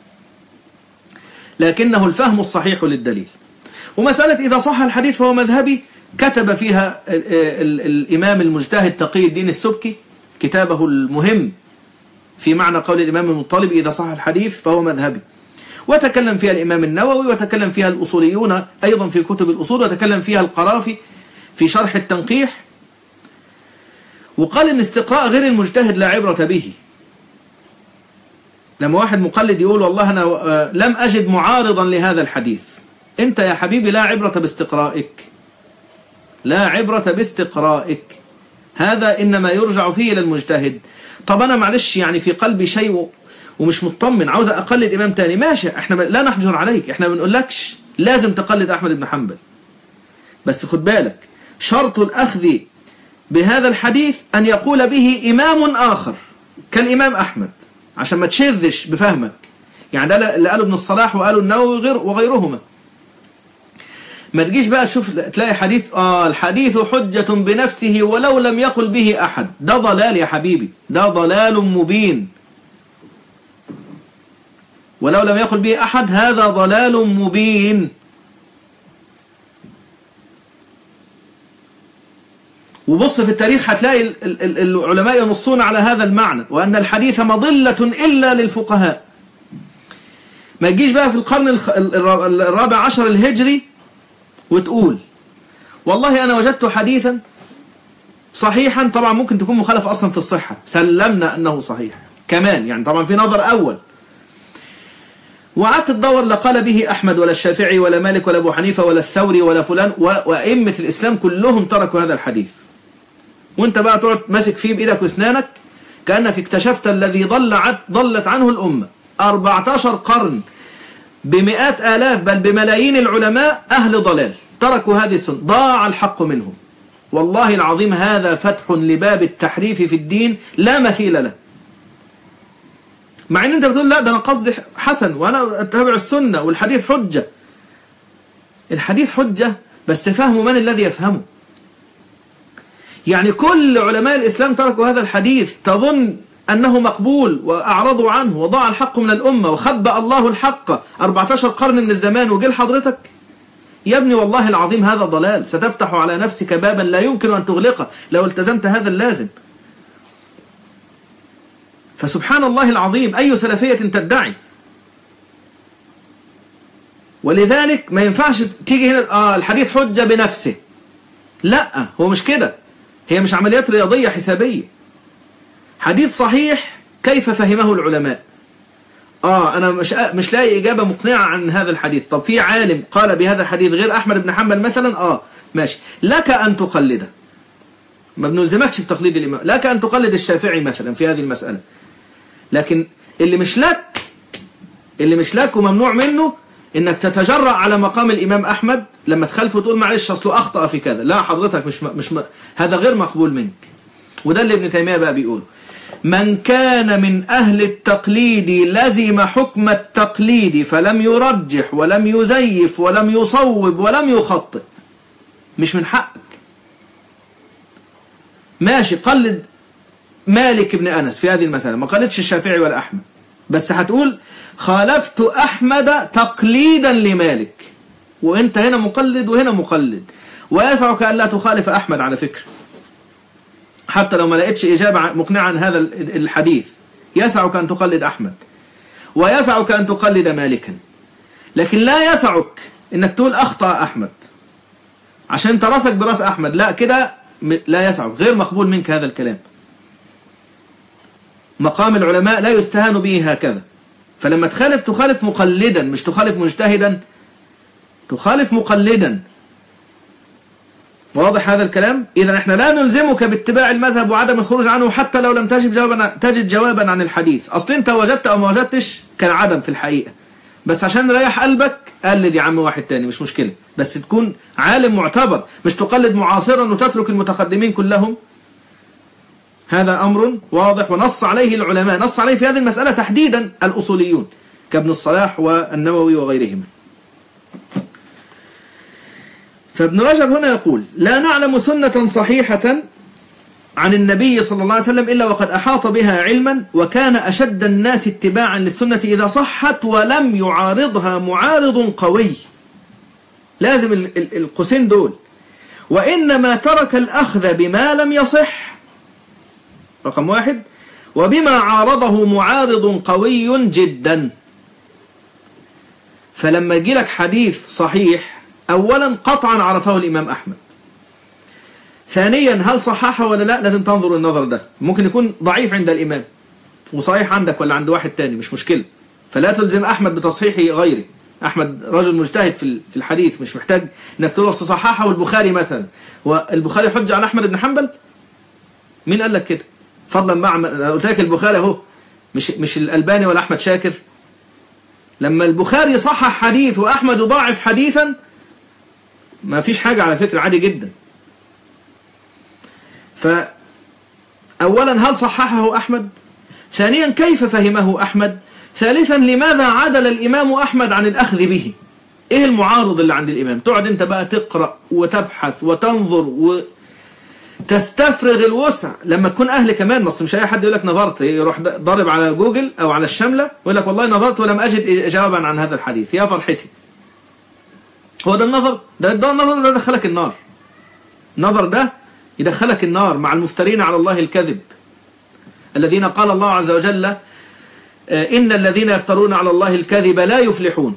لكنه الفهم الصحيح للدليل ومسألة إذا صح الحديث فهو مذهبي كتب فيها ال ال الإمام المجتهد تقي الدين السبكي كتابه المهم في معنى قول الإمام المطالب إذا صح الحديث فهو مذهبي وتكلم فيها الإمام النووي وتكلم فيها الأصوليون أيضا في كتب الأصول وتكلم فيها القرافي في شرح التنقيح وقال ان استقراء غير المجتهد لا عبرة به لما واحد مقلد يقول والله أنا لم أجد معارضا لهذا الحديث أنت يا حبيبي لا عبرة باستقرائك لا عبرة باستقرائك هذا إنما يرجع فيه إلى المجتهد طب أنا معلش يعني في قلبي شيء ومش مطمن عاوز أقلد إمام تاني ماشي احنا لا نحجر عليك احنا ما بنقولكش لازم تقلد أحمد بن حنبل بس خد بالك شرط الأخذ بهذا الحديث أن يقول به إمام آخر كالإمام أحمد عشان ما تشذش بفهمك يعني ده اللي قاله ابن الصلاح وقاله النووي غير وغيرهما ما تجيش بقى تشوف تلاقي حديث آه الحديث حجة بنفسه ولو لم يقل به أحد ده ضلال يا حبيبي ده ضلال مبين ولو لم يقل به أحد هذا ضلال مبين وبص في التاريخ هتلاقي العلماء ينصون على هذا المعنى وأن الحديث مضلة إلا للفقهاء ما تجيش بقى في القرن الرابع عشر الهجري وتقول والله أنا وجدت حديثا صحيحا طبعا ممكن تكون مخالفة أصلا في الصحة سلمنا أنه صحيح كمان يعني طبعا في نظر أول وقعدت تدور لا قال به أحمد ولا الشافعي ولا مالك ولا أبو حنيفة ولا الثوري ولا فلان وأئمة الإسلام كلهم تركوا هذا الحديث وانت بقى تقعد ماسك فيه بإيدك واسنانك كأنك اكتشفت الذي ضل عد ضلت عنه الأمة 14 قرن بمئات آلاف بل بملايين العلماء أهل ضلال تركوا هذه السنة ضاع الحق منهم والله العظيم هذا فتح لباب التحريف في الدين لا مثيل له مع ان انت بتقول لا ده انا قصدي حسن وانا اتبع السنة والحديث حجة الحديث حجة بس فهم من الذي يفهمه يعني كل علماء الإسلام تركوا هذا الحديث تظن أنه مقبول وأعرضوا عنه وضاع الحق من الأمة وخبأ الله الحق 14 قرن من الزمان وجل حضرتك يا ابني والله العظيم هذا ضلال ستفتح على نفسك بابا لا يمكن أن تغلقه لو التزمت هذا اللازم فسبحان الله العظيم أي سلفية تدعي ولذلك ما ينفعش تيجي هنا اه الحديث حجة بنفسه لا هو مش كده هي مش عمليات رياضية حسابية حديث صحيح كيف فهمه العلماء اه انا مش مش لاقي اجابه مقنعه عن هذا الحديث طب في عالم قال بهذا الحديث غير احمد بن حنبل مثلا اه ماشي لك ان تقلده ما بنلزمكش بتقليد الامام لك ان تقلد الشافعي مثلا في هذه المساله لكن اللي مش لك اللي مش لك وممنوع منه انك تتجرأ على مقام الامام احمد لما تخالفه تقول معلش اصله اخطا في كذا لا حضرتك مش م... مش م... هذا غير مقبول منك وده اللي ابن تيميه بقى بيقوله من كان من أهل التقليد لزم حكم التقليد فلم يرجح ولم يزيف ولم يصوب ولم يخطئ مش من حقك ماشي قلد مالك بن أنس في هذه المسألة ما قلدش الشافعي ولا أحمد بس هتقول خالفت أحمد تقليدا لمالك وانت هنا مقلد وهنا مقلد ويسعك أن لا تخالف أحمد على فكرة حتى لو ما لقيتش إجابة مقنعة عن هذا الحديث يسعك أن تقلد أحمد ويسعك أن تقلد مالكا لكن لا يسعك أنك تقول أخطأ أحمد عشان انت راسك براس أحمد لا كده لا يسعك غير مقبول منك هذا الكلام مقام العلماء لا يستهان به هكذا فلما تخالف تخالف مقلدا مش تخالف مجتهدا تخالف مقلدا واضح هذا الكلام إذا احنا لا نلزمك باتباع المذهب وعدم الخروج عنه حتى لو لم تجد جوابا تجد جوابا عن الحديث أصل أنت وجدت أو ما وجدتش كان عدم في الحقيقة بس عشان نريح قلبك قلد يا عم واحد تاني مش مشكلة بس تكون عالم معتبر مش تقلد معاصرا وتترك المتقدمين كلهم هذا أمر واضح ونص عليه العلماء نص عليه في هذه المسألة تحديدا الأصوليون كابن الصلاح والنووي وغيرهما فابن رجب هنا يقول لا نعلم سنة صحيحة عن النبي صلى الله عليه وسلم إلا وقد أحاط بها علما وكان أشد الناس اتباعا للسنة إذا صحت ولم يعارضها معارض قوي لازم القسين دول وإنما ترك الأخذ بما لم يصح رقم واحد وبما عارضه معارض قوي جدا فلما يجي لك حديث صحيح أولا قطعا عرفه الإمام أحمد ثانيا هل صححه ولا لا لازم تنظر النظر ده ممكن يكون ضعيف عند الإمام وصحيح عندك ولا عند واحد تاني مش مشكلة فلا تلزم أحمد بتصحيح غيره أحمد رجل مجتهد في الحديث مش محتاج أنك تقول صححه البخاري مثلا والبخاري حجة عن أحمد بن حنبل مين قال لك كده فضلا مع أنا قلت لك البخاري اهو مش مش الألباني ولا أحمد شاكر لما البخاري صحح حديث وأحمد يضاعف حديثا ما فيش حاجة على فكرة عادي جدا فأولا هل صححه أحمد ثانيا كيف فهمه أحمد ثالثا لماذا عدل الإمام أحمد عن الأخذ به إيه المعارض اللي عند الإمام تقعد أنت بقى تقرأ وتبحث وتنظر وتستفرغ الوسع لما تكون أهل كمان بس مش أي حد يقول لك نظرت يروح ضارب على جوجل أو على الشملة ويقول لك والله نظرت ولم أجد جوابا عن هذا الحديث يا فرحتي هو ده النظر ده, ده النظر ده دخلك النار النظر ده يدخلك النار مع المفترين على الله الكذب الذين قال الله عز وجل إن الذين يفترون على الله الكذب لا يفلحون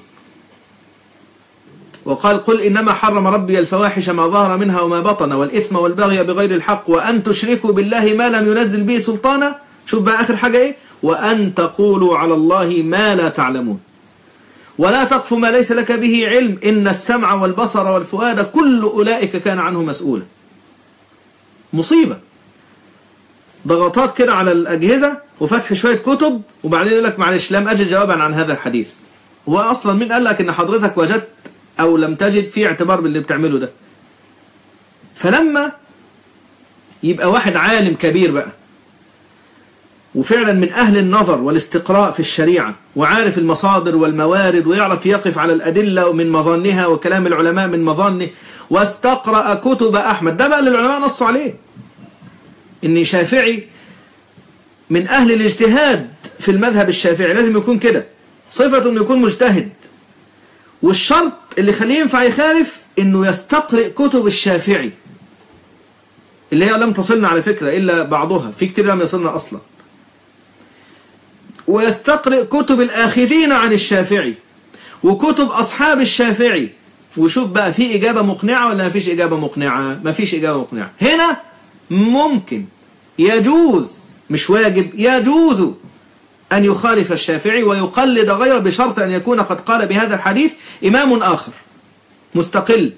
وقال قل إنما حرم ربي الفواحش ما ظهر منها وما بطن والإثم والبغي بغير الحق وأن تشركوا بالله ما لم ينزل به سلطانا شوف بقى آخر حاجة إيه وأن تقولوا على الله ما لا تعلمون ولا تقف ما ليس لك به علم إن السمع والبصر والفؤاد كل أولئك كان عنه مسؤولا مصيبة ضغطات كده على الأجهزة وفتح شوية كتب وبعدين يقول لك معلش لم أجد جوابا عن هذا الحديث هو أصلا مين قال لك إن حضرتك وجدت أو لم تجد في اعتبار باللي بتعمله ده فلما يبقى واحد عالم كبير بقى وفعلا من أهل النظر والاستقراء في الشريعة وعارف المصادر والموارد ويعرف يقف على الأدلة من مظنها وكلام العلماء من مظنه واستقرأ كتب أحمد ده بقى اللي العلماء نصوا عليه إن شافعي من أهل الاجتهاد في المذهب الشافعي لازم يكون كده صفة إنه يكون مجتهد والشرط اللي يخليه ينفع يخالف إنه يستقرئ كتب الشافعي اللي هي لم تصلنا على فكرة إلا بعضها في كتير لم يصلنا أصلا ويستقرئ كتب الآخذين عن الشافعي وكتب أصحاب الشافعي وشوف بقى في إجابة مقنعة ولا ما فيش إجابة مقنعة ما فيش إجابة مقنعة هنا ممكن يجوز مش واجب يجوز أن يخالف الشافعي ويقلد غيره بشرط أن يكون قد قال بهذا الحديث إمام آخر مستقل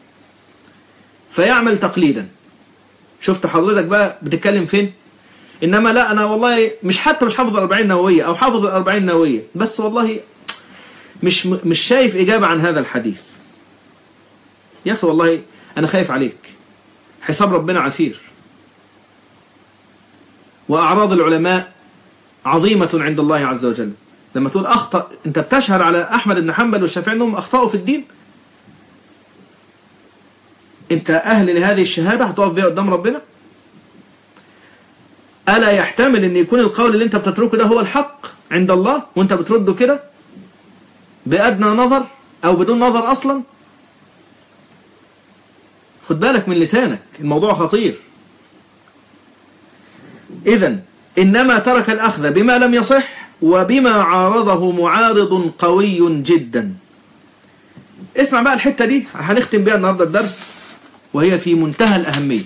فيعمل تقليدا شفت حضرتك بقى بتتكلم فين إنما لا أنا والله مش حتى مش حافظ الأربعين نووية أو حافظ الأربعين نووية بس والله مش مش شايف إجابة عن هذا الحديث يا أخي والله أنا خايف عليك حساب ربنا عسير وأعراض العلماء عظيمة عند الله عز وجل لما تقول أخطأ أنت بتشهر على أحمد بن حنبل والشافعي أنهم أخطأوا في الدين أنت أهل لهذه الشهادة هتقف بها قدام ربنا ألا يحتمل أن يكون القول اللي أنت بتتركه ده هو الحق عند الله وأنت بترده كده بأدنى نظر أو بدون نظر أصلا خد بالك من لسانك الموضوع خطير إذا إنما ترك الأخذ بما لم يصح وبما عارضه معارض قوي جدا اسمع بقى الحتة دي هنختم بيها النهاردة الدرس وهي في منتهى الأهمية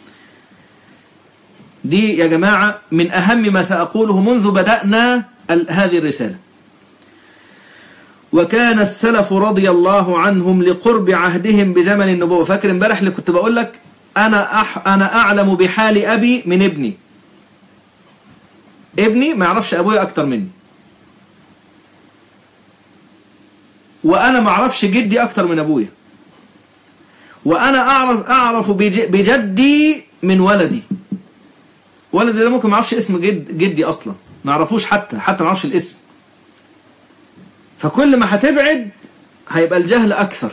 دي يا جماعة من أهم ما سأقوله منذ بدأنا هذه الرسالة وكان السلف رضي الله عنهم لقرب عهدهم بزمن النبوة فاكر امبارح اللي كنت بقول لك أنا, أح أنا أعلم بحال أبي من ابني ابني ما يعرفش أبويا أكتر مني وأنا ما أعرفش جدي أكتر من أبويا وأنا أعرف أعرف بجدي من ولدي ولدي ده ممكن ما يعرفش اسم جد جدي أصلا ما يعرفوش حتى حتى ما يعرفش الاسم فكل ما هتبعد هيبقى الجهل أكثر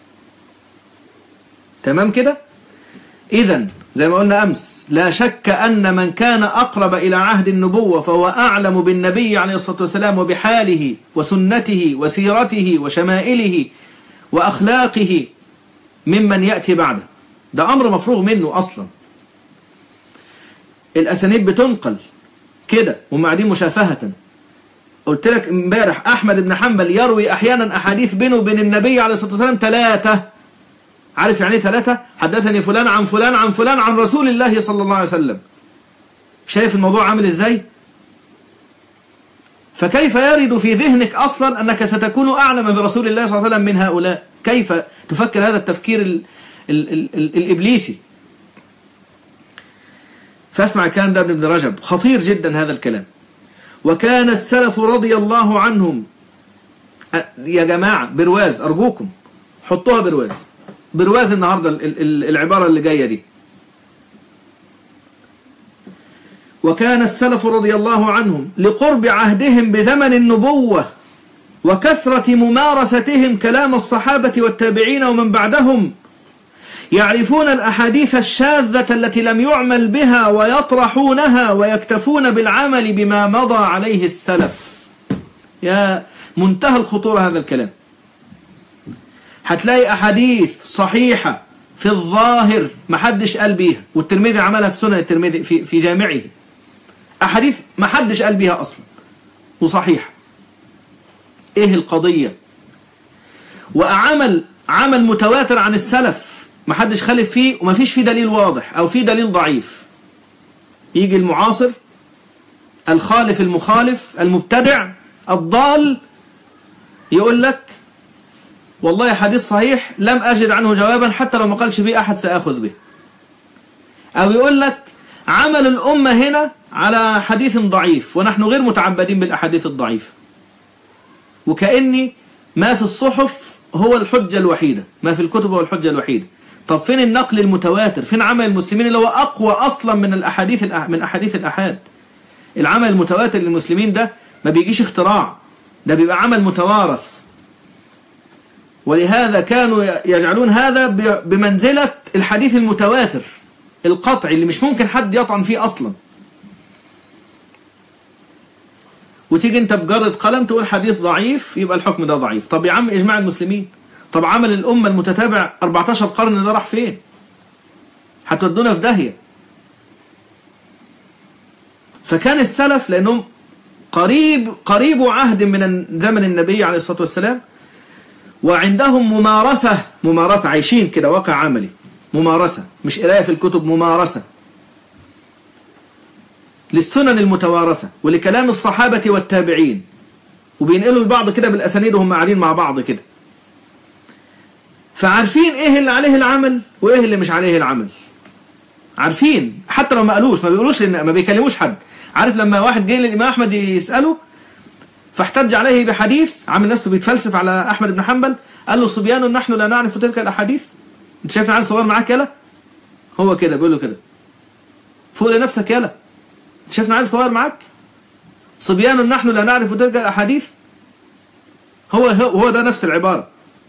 تمام كده إذا زي ما قلنا أمس لا شك أن من كان أقرب إلى عهد النبوة فهو أعلم بالنبي عليه الصلاة والسلام وبحاله وسنته وسيرته وشمائله وأخلاقه ممن يأتي بعده ده أمر مفروغ منه أصلا الأسانيد بتنقل كده وهم قاعدين مشافهة قلت لك امبارح أحمد بن حنبل يروي أحيانا أحاديث بينه وبين النبي عليه الصلاة والسلام ثلاثة عارف يعني ثلاثة حدثني فلان عن فلان عن فلان عن رسول الله صلى الله عليه وسلم شايف الموضوع عامل ازاي فكيف يرد في ذهنك أصلا أنك ستكون أعلم برسول الله صلى الله عليه وسلم من هؤلاء كيف تفكر هذا التفكير ال ال ال ال الإبليسي فاسمع الكلام ده ابن رجب خطير جدا هذا الكلام وكان السلف رضي الله عنهم يا جماعة برواز أرجوكم حطوها برواز برواز النهاردة العبارة اللي جاية دي وكان السلف رضي الله عنهم لقرب عهدهم بزمن النبوة وكثرة ممارستهم كلام الصحابة والتابعين ومن بعدهم يعرفون الأحاديث الشاذة التي لم يعمل بها ويطرحونها ويكتفون بالعمل بما مضى عليه السلف يا منتهى الخطورة هذا الكلام هتلاقي أحاديث صحيحة في الظاهر ما حدش قال بيها والترمذي عملها في سنن الترمذي في, في جامعه أحاديث ما حدش قال بيها أصلا وصحيحة إيه القضية وعمل عمل متواتر عن السلف ما حدش خالف فيه وما فيش فيه دليل واضح أو فيه دليل ضعيف يجي المعاصر الخالف المخالف المبتدع الضال يقول لك والله حديث صحيح لم أجد عنه جوابا حتى لو ما قالش به أحد سأخذ به أو يقول لك عمل الأمة هنا على حديث ضعيف ونحن غير متعبدين بالأحاديث الضعيفة وكأني ما في الصحف هو الحجة الوحيدة ما في الكتب هو الحجة الوحيدة طب فين النقل المتواتر فين عمل المسلمين اللي هو أقوى أصلا من الأحاديث من أحاديث الأحاد العمل المتواتر للمسلمين ده ما بيجيش اختراع ده بيبقى عمل متوارث ولهذا كانوا يجعلون هذا بمنزلة الحديث المتواتر القطعي اللي مش ممكن حد يطعن فيه أصلا وتيجي انت بجرد قلم تقول حديث ضعيف يبقى الحكم ده ضعيف طب يا عم اجماع المسلمين طب عمل الأمة المتتابع 14 قرن ده راح فين هتودونا في داهية فكان السلف لأنهم قريب قريب عهد من زمن النبي عليه الصلاة والسلام وعندهم ممارسة ممارسة عايشين كده واقع عملي ممارسة مش قراية في الكتب ممارسة للسنن المتوارثة ولكلام الصحابة والتابعين وبينقلوا البعض كده بالأسانيد وهم قاعدين مع بعض كده فعارفين ايه اللي عليه العمل وايه اللي مش عليه العمل عارفين حتى لو ما قالوش ما بيقولوش لان ما بيكلموش حد عارف لما واحد جه للامام احمد يساله فاحتج عليه بحديث عامل نفسه بيتفلسف على احمد بن حنبل قال له صبيان نحن لا نعرف تلك الاحاديث انت شايف العيال صغير معاك يلا هو كده بيقول له كده فوق لنفسك يلا انت شايف العيال صغير معاك صبيان نحن لا نعرف تلك الاحاديث هو هو ده نفس العباره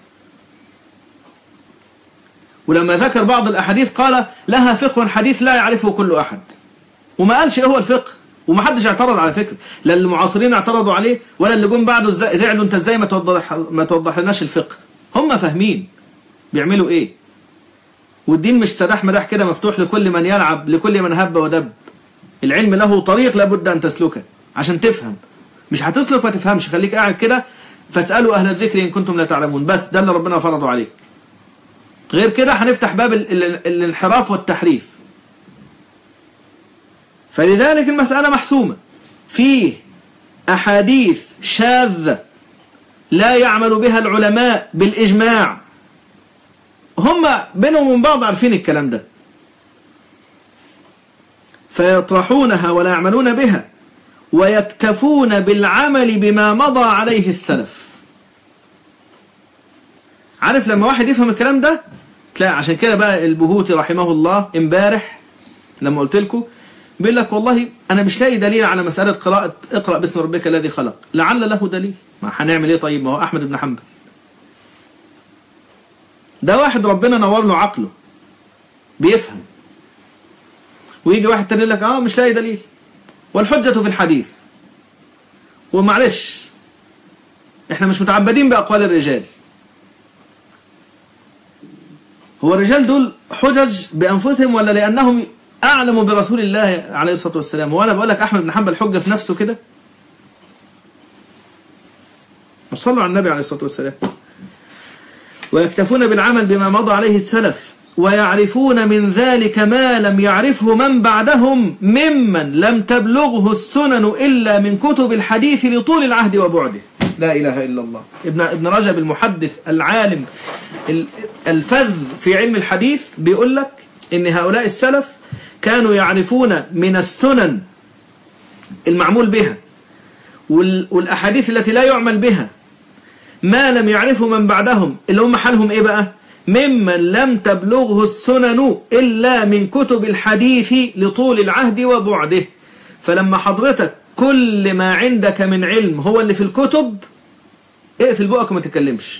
ولما ذكر بعض الأحاديث قال لها فقه حديث لا يعرفه كل أحد وما قالش ايه هو الفقه وما حدش اعترض على فكرة لا المعاصرين اعترضوا عليه ولا اللي جم بعده زعلوا انت ازاي ما توضح ما توضح لناش الفقه هم فاهمين بيعملوا ايه والدين مش سداح مداح كده مفتوح لكل من يلعب لكل من هب ودب العلم له طريق لابد ان تسلكه عشان تفهم مش هتسلك ما تفهمش خليك قاعد كده فاسالوا اهل الذكر ان كنتم لا تعلمون بس ده اللي ربنا فرضه عليك غير كده هنفتح باب الانحراف والتحريف فلذلك المسألة محسومة فيه أحاديث شاذة لا يعمل بها العلماء بالإجماع هم بينهم وبين بعض عارفين الكلام ده فيطرحونها ولا يعملون بها ويكتفون بالعمل بما مضى عليه السلف عارف لما واحد يفهم الكلام ده تلاقي عشان كده بقى البهوتي رحمه الله امبارح لما قلت لكم بيقول لك والله انا مش لاقي دليل على مساله قراءه اقرا باسم ربك الذي خلق لعل له دليل ما هنعمل ايه طيب ما هو احمد بن حنبل ده واحد ربنا نور له عقله بيفهم ويجي واحد تاني يقول لك اه مش لاقي دليل والحجه في الحديث ومعلش احنا مش متعبدين باقوال الرجال هو الرجال دول حجج بأنفسهم ولا لأنهم أعلموا برسول الله عليه الصلاة والسلام وأنا بقول لك أحمد بن حنبل حجة في نفسه كده صلوا على النبي عليه الصلاة والسلام ويكتفون بالعمل بما مضى عليه السلف ويعرفون من ذلك ما لم يعرفه من بعدهم ممن لم تبلغه السنن إلا من كتب الحديث لطول العهد وبعده لا إله إلا الله ابن ابن رجب المحدث العالم الفذ في علم الحديث بيقول لك ان هؤلاء السلف كانوا يعرفون من السنن المعمول بها والأحاديث التي لا يعمل بها ما لم يعرفه من بعدهم اللي هم حالهم ايه بقى ممن لم تبلغه السنن إلا من كتب الحديث لطول العهد وبعده فلما حضرتك كل ما عندك من علم هو اللي في الكتب اقفل بقك وما تتكلمش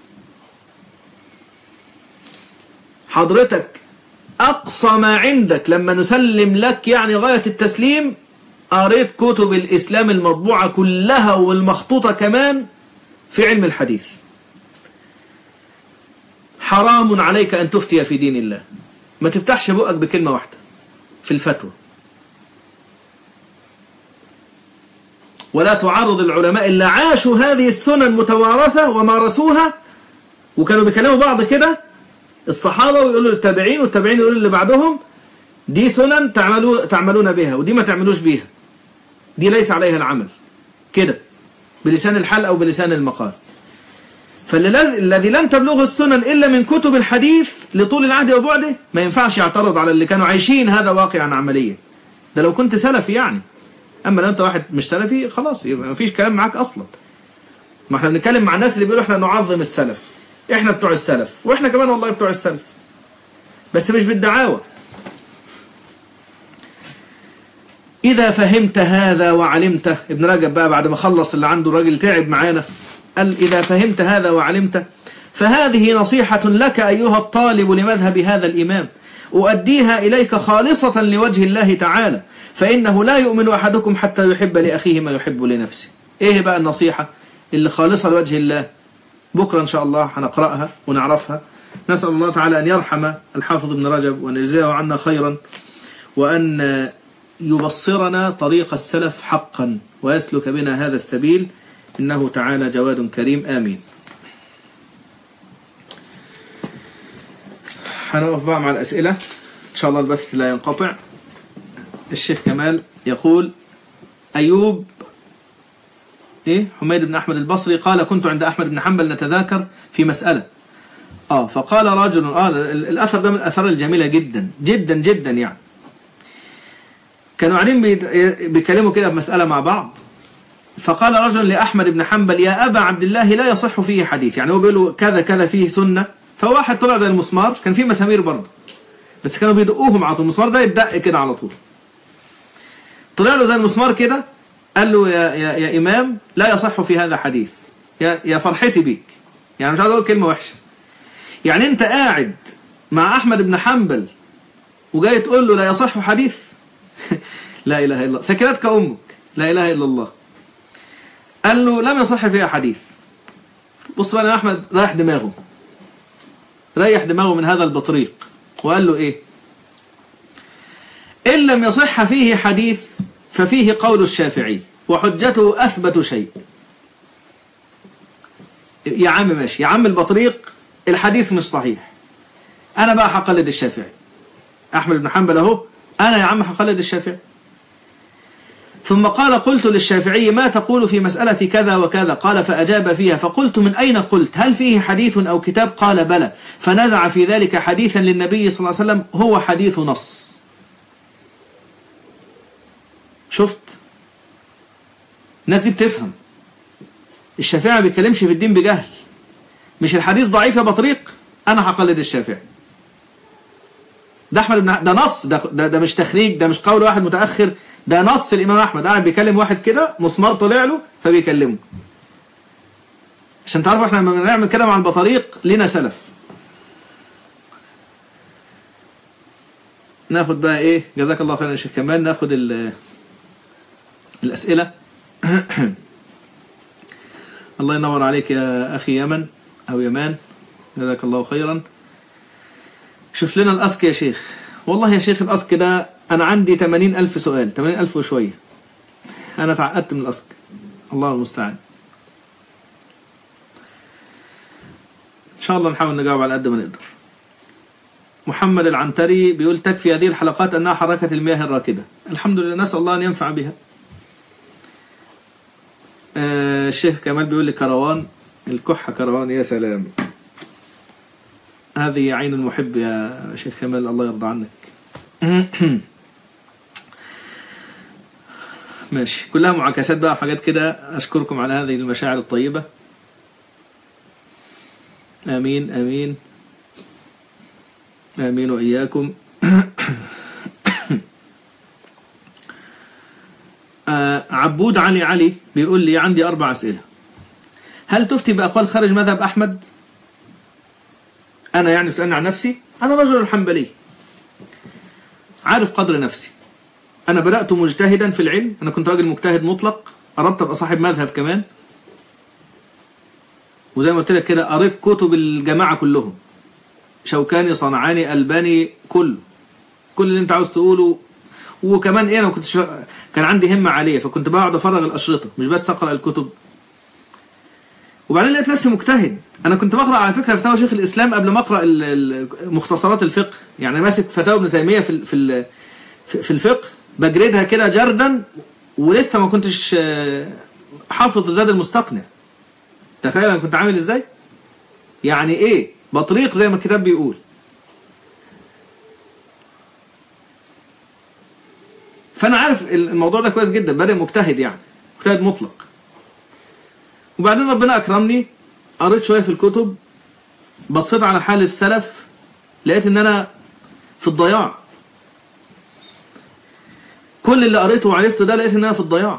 حضرتك أقصى ما عندك لما نسلم لك يعني غاية التسليم قريت كتب الإسلام المطبوعة كلها والمخطوطة كمان في علم الحديث حرام عليك أن تفتي في دين الله ما تفتحش بقك بكلمة واحدة في الفتوى ولا تعرض العلماء اللي عاشوا هذه السنن متوارثة ومارسوها وكانوا بيكلموا بعض كده الصحابة ويقولوا للتابعين والتابعين يقولوا اللي بعدهم دي سنن تعملوا تعملون بها ودي ما تعملوش بيها دي ليس عليها العمل كده بلسان الحال أو بلسان المقال فالذي لم تبلغه السنن إلا من كتب الحديث لطول العهد وبعده ما ينفعش يعترض على اللي كانوا عايشين هذا واقعا عمليا ده لو كنت سلفي يعني أما لو أنت واحد مش سلفي خلاص يبقى ما فيش كلام معاك أصلا ما احنا بنتكلم مع الناس اللي بيقولوا احنا نعظم السلف احنا بتوع السلف واحنا كمان والله بتوع السلف بس مش بالدعاوى إذا فهمت هذا وعلمته ابن رجب بقى بعد ما خلص اللي عنده راجل تعب معانا قال إذا فهمت هذا وعلمته فهذه نصيحة لك أيها الطالب لمذهب هذا الإمام أؤديها إليك خالصة لوجه الله تعالى فإنه لا يؤمن أحدكم حتى يحب لأخيه ما يحب لنفسه إيه بقى النصيحة اللي خالصة لوجه الله بكرة إن شاء الله هنقرأها ونعرفها نسأل الله تعالى أن يرحم الحافظ ابن رجب وأن يجزيه عنا خيرا وأن يبصرنا طريق السلف حقا ويسلك بنا هذا السبيل إنه تعالى جواد كريم آمين هنقف بقى مع الأسئلة إن شاء الله البث لا ينقطع الشيخ كمال يقول أيوب إيه حميد بن أحمد البصري قال كنت عند أحمد بن حنبل نتذاكر في مسألة آه فقال رجل آه ال- الأثر ده من الآثار الجميلة جدا جدا جدا يعني كانوا قاعدين بيت- بيتكلموا كده في مسألة مع بعض فقال رجل لأحمد بن حنبل يا أبا عبد الله لا يصح فيه حديث يعني هو بيقول له كذا كذا فيه سنة فواحد طلع زي المسمار كان فيه مسامير برضه بس كانوا بيدقوهم على طول المسمار ده يتدق كده على طول طلع له زي المسمار كده قال له يا, يا, يا إمام لا يصح في هذا حديث يا, يا فرحتي بيك يعني مش عايز أقول كلمة وحشة يعني أنت قاعد مع أحمد بن حنبل وجاي تقول له لا يصح حديث لا إله إلا الله ثكلتك أمك لا إله إلا الله قال له لم يصح فيها حديث بص بقى يا أحمد رايح دماغه ريح دماغه من هذا البطريق وقال له إيه إن لم يصح فيه حديث ففيه قول الشافعي وحجته أثبت شيء يا عم ماشي يا عم البطريق الحديث مش صحيح أنا بقى هقلد الشافعي أحمد بن حنبل أهو أنا يا عم هقلد الشافعي ثم قال قلت للشافعي ما تقول في مسألة كذا وكذا قال فأجاب فيها فقلت من أين قلت هل فيه حديث أو كتاب قال بلى فنزع في ذلك حديثا للنبي صلى الله عليه وسلم هو حديث نص شفت الناس دي بتفهم الشافعي ما بيتكلمش في الدين بجهل مش الحديث ضعيف يا بطريق انا هقلد الشافعي ده احمد بن ده نص ده, ده ده مش تخريج ده مش قول واحد متاخر ده نص الامام احمد قاعد بيكلم واحد كده مسمار طلع له فبيكلمه عشان تعرفوا احنا لما بنعمل كده مع البطاريق لينا سلف ناخد بقى ايه جزاك الله خيرا يا شيخ كمال ناخد ال- الاسئله الله ينور عليك يا اخي يمن او يمان جزاك الله خيرا شوف لنا الاسك يا شيخ والله يا شيخ الاسك ده انا عندي 80 الف سؤال 80 الف وشويه انا اتعقدت من الاسك الله المستعان ان شاء الله نحاول نجاوب على قد ما نقدر محمد العنتري بيقول تكفي هذه الحلقات انها حركه المياه الراكده الحمد لله نسال الله ان ينفع بها آه، الشيخ كمال بيقول لي كروان الكحة كروان يا سلام هذه عين المحب يا شيخ كمال الله يرضى عنك ماشي كلها معاكسات بقى وحاجات كده أشكركم على هذه المشاعر الطيبة آمين آمين آمين وإياكم آه، عبود علي علي بيقول لي عندي أربع أسئلة هل تفتي بأقوال خارج مذهب أحمد أنا يعني بسألني عن نفسي أنا رجل حنبلي عارف قدر نفسي أنا بدأت مجتهدا في العلم أنا كنت راجل مجتهد مطلق قربت أبقى صاحب مذهب كمان وزي ما قلت لك كده قريت كتب الجماعة كلهم شوكاني صنعاني ألباني كله كل اللي انت عاوز تقوله وكمان ايه انا ما كنتش كان عندي همه عاليه فكنت بقعد افرغ الاشرطه مش بس اقرا الكتب وبعدين لقيت نفسي مجتهد انا كنت بقرا على فكره فتاوى شيخ الاسلام قبل ما اقرا ال- ال- مختصرات الفقه يعني ماسك فتاوى ابن تيميه في ال- في ال- في في الفقه بجردها كده جردا ولسه ما كنتش آه، حافظ زاد المستقنع تخيل انا كنت عامل ازاي يعني ايه بطريق زي ما الكتاب بيقول فانا عارف الموضوع ده كويس جدا بادئ مجتهد يعني مجتهد مطلق وبعدين ربنا اكرمني قريت شويه في الكتب بصيت على حال السلف لقيت ان انا في الضياع كل اللي قريته وعرفته ده لقيت ان انا في الضياع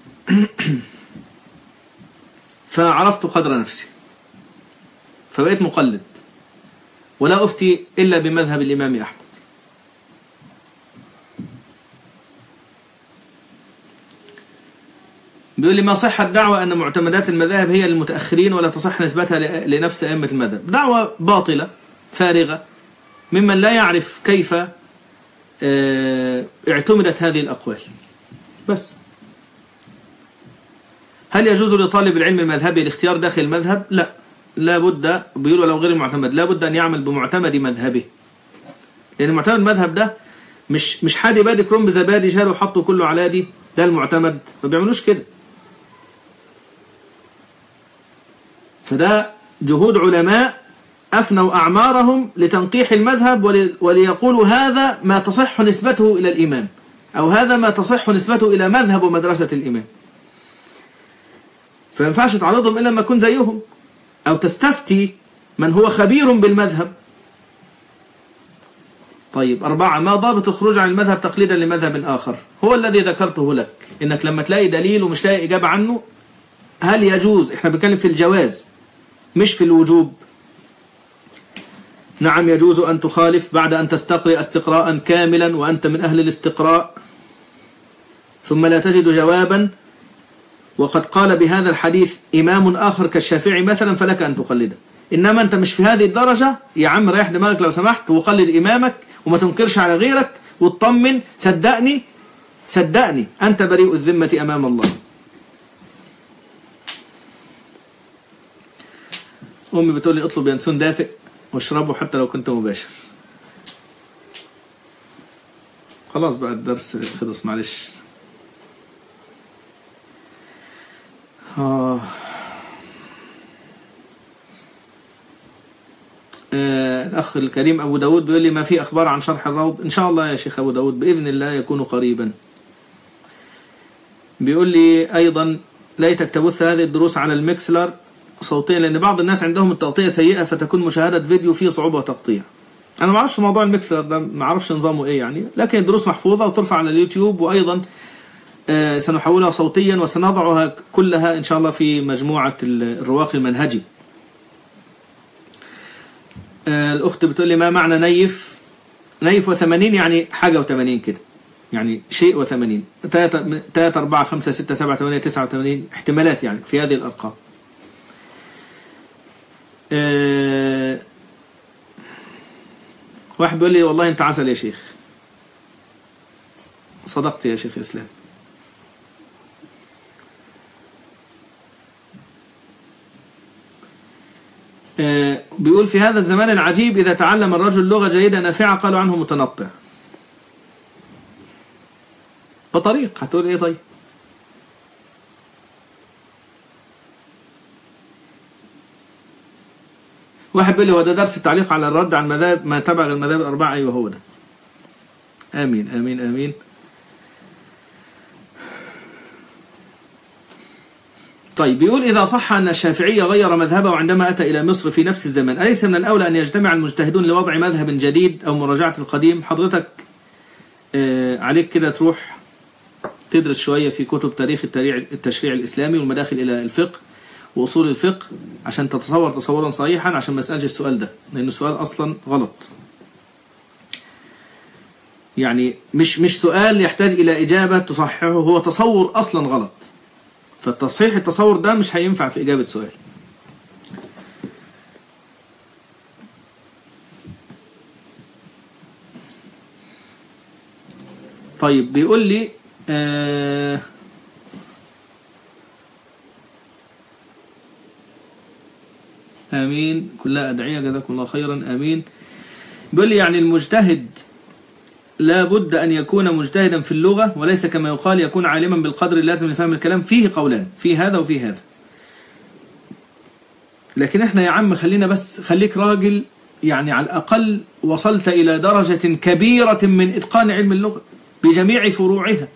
فعرفت قدر نفسي فبقيت مقلد ولا افتي الا بمذهب الامام احمد بيقول لي ما صح الدعوة أن معتمدات المذاهب هي للمتأخرين ولا تصح نسبتها ل- لنفس أئمة المذهب دعوة باطلة فارغة ممن لا يعرف كيف آه، اعتمدت هذه الأقوال بس هل يجوز لطالب العلم المذهبي الاختيار داخل المذهب؟ لا لا بد بيقولوا لو غير المعتمد لا بد أن يعمل بمعتمد مذهبه لان معتمد المذهب ده مش مش حادي بادي كروم بزبادي شالوا وحطوا كله على دي ده المعتمد ما بيعملوش كده فده جهود علماء أفنوا أعمارهم لتنقيح المذهب ولي وليقولوا هذا ما تصح نسبته إلى الإمام أو هذا ما تصح نسبته إلى مذهب ومدرسة الإمام فما ينفعش تعرضهم إلا ما يكون زيهم أو تستفتي من هو خبير بالمذهب طيب أربعة ما ضابط الخروج عن المذهب تقليدا لمذهب آخر هو الذي ذكرته لك إنك لما تلاقي دليل ومش لاقي إجابة عنه هل يجوز إحنا بنتكلم في الجواز مش في الوجوب نعم يجوز أن تخالف بعد أن تستقرئ استقراء كاملا وأنت من أهل الاستقراء ثم لا تجد جوابا وقد قال بهذا الحديث إمام آخر كالشافعي مثلا فلك أن تقلده إنما أنت مش في هذه الدرجة يا عم ريح دماغك لو سمحت وقلد إمامك وما تنكرش على غيرك وتطمن صدقني صدقني أنت بريء الذمة أمام الله أمي بتقول لي اطلب ينسون دافئ واشربه حتى لو كنت مباشر خلاص بقى الدرس خلص معلش آه. آه الأخ الكريم أبو داود بيقول لي ما في أخبار عن شرح الروض إن شاء الله يا شيخ أبو داود بإذن الله يكون قريبا بيقول لي أيضا ليتك تبث هذه الدروس على الميكسلر صوتيا لأن بعض الناس عندهم التغطية سيئة فتكون مشاهدة فيديو فيه صعوبة تقطيع أنا ما أعرفش موضوع الميكسلر ده ما أعرفش نظامه إيه يعني لكن الدروس محفوظة وترفع على اليوتيوب وأيضا آه سنحولها صوتيا وسنضعها كلها إن شاء الله في مجموعة الرواقي المنهجي آه الأخت بتقول لي ما معنى نيف نيف وثمانين يعني حاجة وثمانين كده يعني شيء وثمانين ثلاثة أربعة خمسة ستة سبعة ثمانية تسعة وثمانين احتمالات يعني في هذه الأرقام أه واحد بيقول لي والله انت عسل يا شيخ صدقت يا شيخ اسلام أه بيقول في هذا الزمان العجيب إذا تعلم الرجل لغة جيدة نافعة قالوا عنه متنطع بطريق هتقول ايه طيب واحد بيقول لي هو ده درس التعليق على الرد عن مذاهب ما تبع المذاهب الأربعة أيوه هو ده آمين آمين آمين طيب بيقول إذا صح أن الشافعي غير مذهبه عندما أتى إلى مصر في نفس الزمن أليس من الأولى أن يجتمع المجتهدون لوضع مذهب جديد أو مراجعة القديم حضرتك آه عليك كده تروح تدرس شوية في كتب تاريخ التشريع الإسلامي والمداخل إلى الفقه وأصول الفقه عشان تتصور تصورا صحيحا عشان ما اسألش السؤال ده لأن السؤال أصلا غلط يعني مش مش سؤال يحتاج إلى إجابة تصححه هو تصور أصلا غلط فالتصحيح التصور ده مش هينفع في إجابة سؤال طيب بيقول لي آه آمين كلها أدعية جزاكم الله خيرا آمين بيقول لي يعني المجتهد لا بد أن يكون مجتهدا في اللغة وليس كما يقال يكون عالما بالقدر اللازم لفهم الكلام فيه قولان في هذا وفي هذا لكن احنا يا عم خلينا بس خليك راجل يعني على الأقل وصلت إلى درجة كبيرة من إتقان علم اللغة بجميع فروعها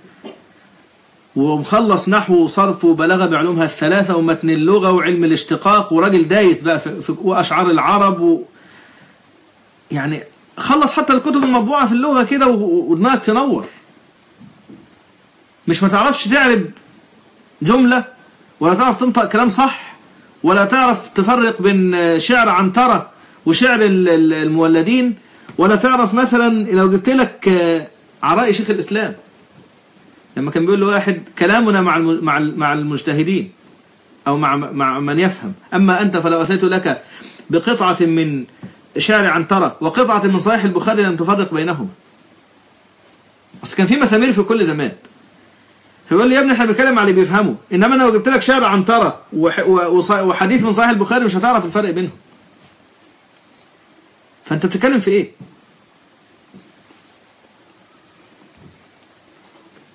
ومخلص نحو وصرف وبلاغه بعلومها الثلاثة ومتن اللغة وعلم الاشتقاق وراجل دايس بقى في, في وأشعار العرب و يعني خلص حتى الكتب المطبوعة في اللغة كده ودماغك تنور مش ما تعرفش تعرب جملة ولا تعرف تنطق كلام صح ولا تعرف تفرق بين شعر عنترة وشعر المولدين ولا تعرف مثلا لو جبت لك عراء شيخ الإسلام لما كان بيقول له واحد كلامنا مع مع مع المجتهدين او مع مع من يفهم اما انت فلو اتيت لك بقطعه من شعر عنتره وقطعه من صحيح البخاري لم تفرق بينهما بس كان في مسامير في كل زمان فيقول لي يا ابني احنا بنتكلم على اللي بيفهمه انما انا لو جبت لك شعر عنتره وحديث من صحيح البخاري مش هتعرف الفرق بينهم فانت بتتكلم في ايه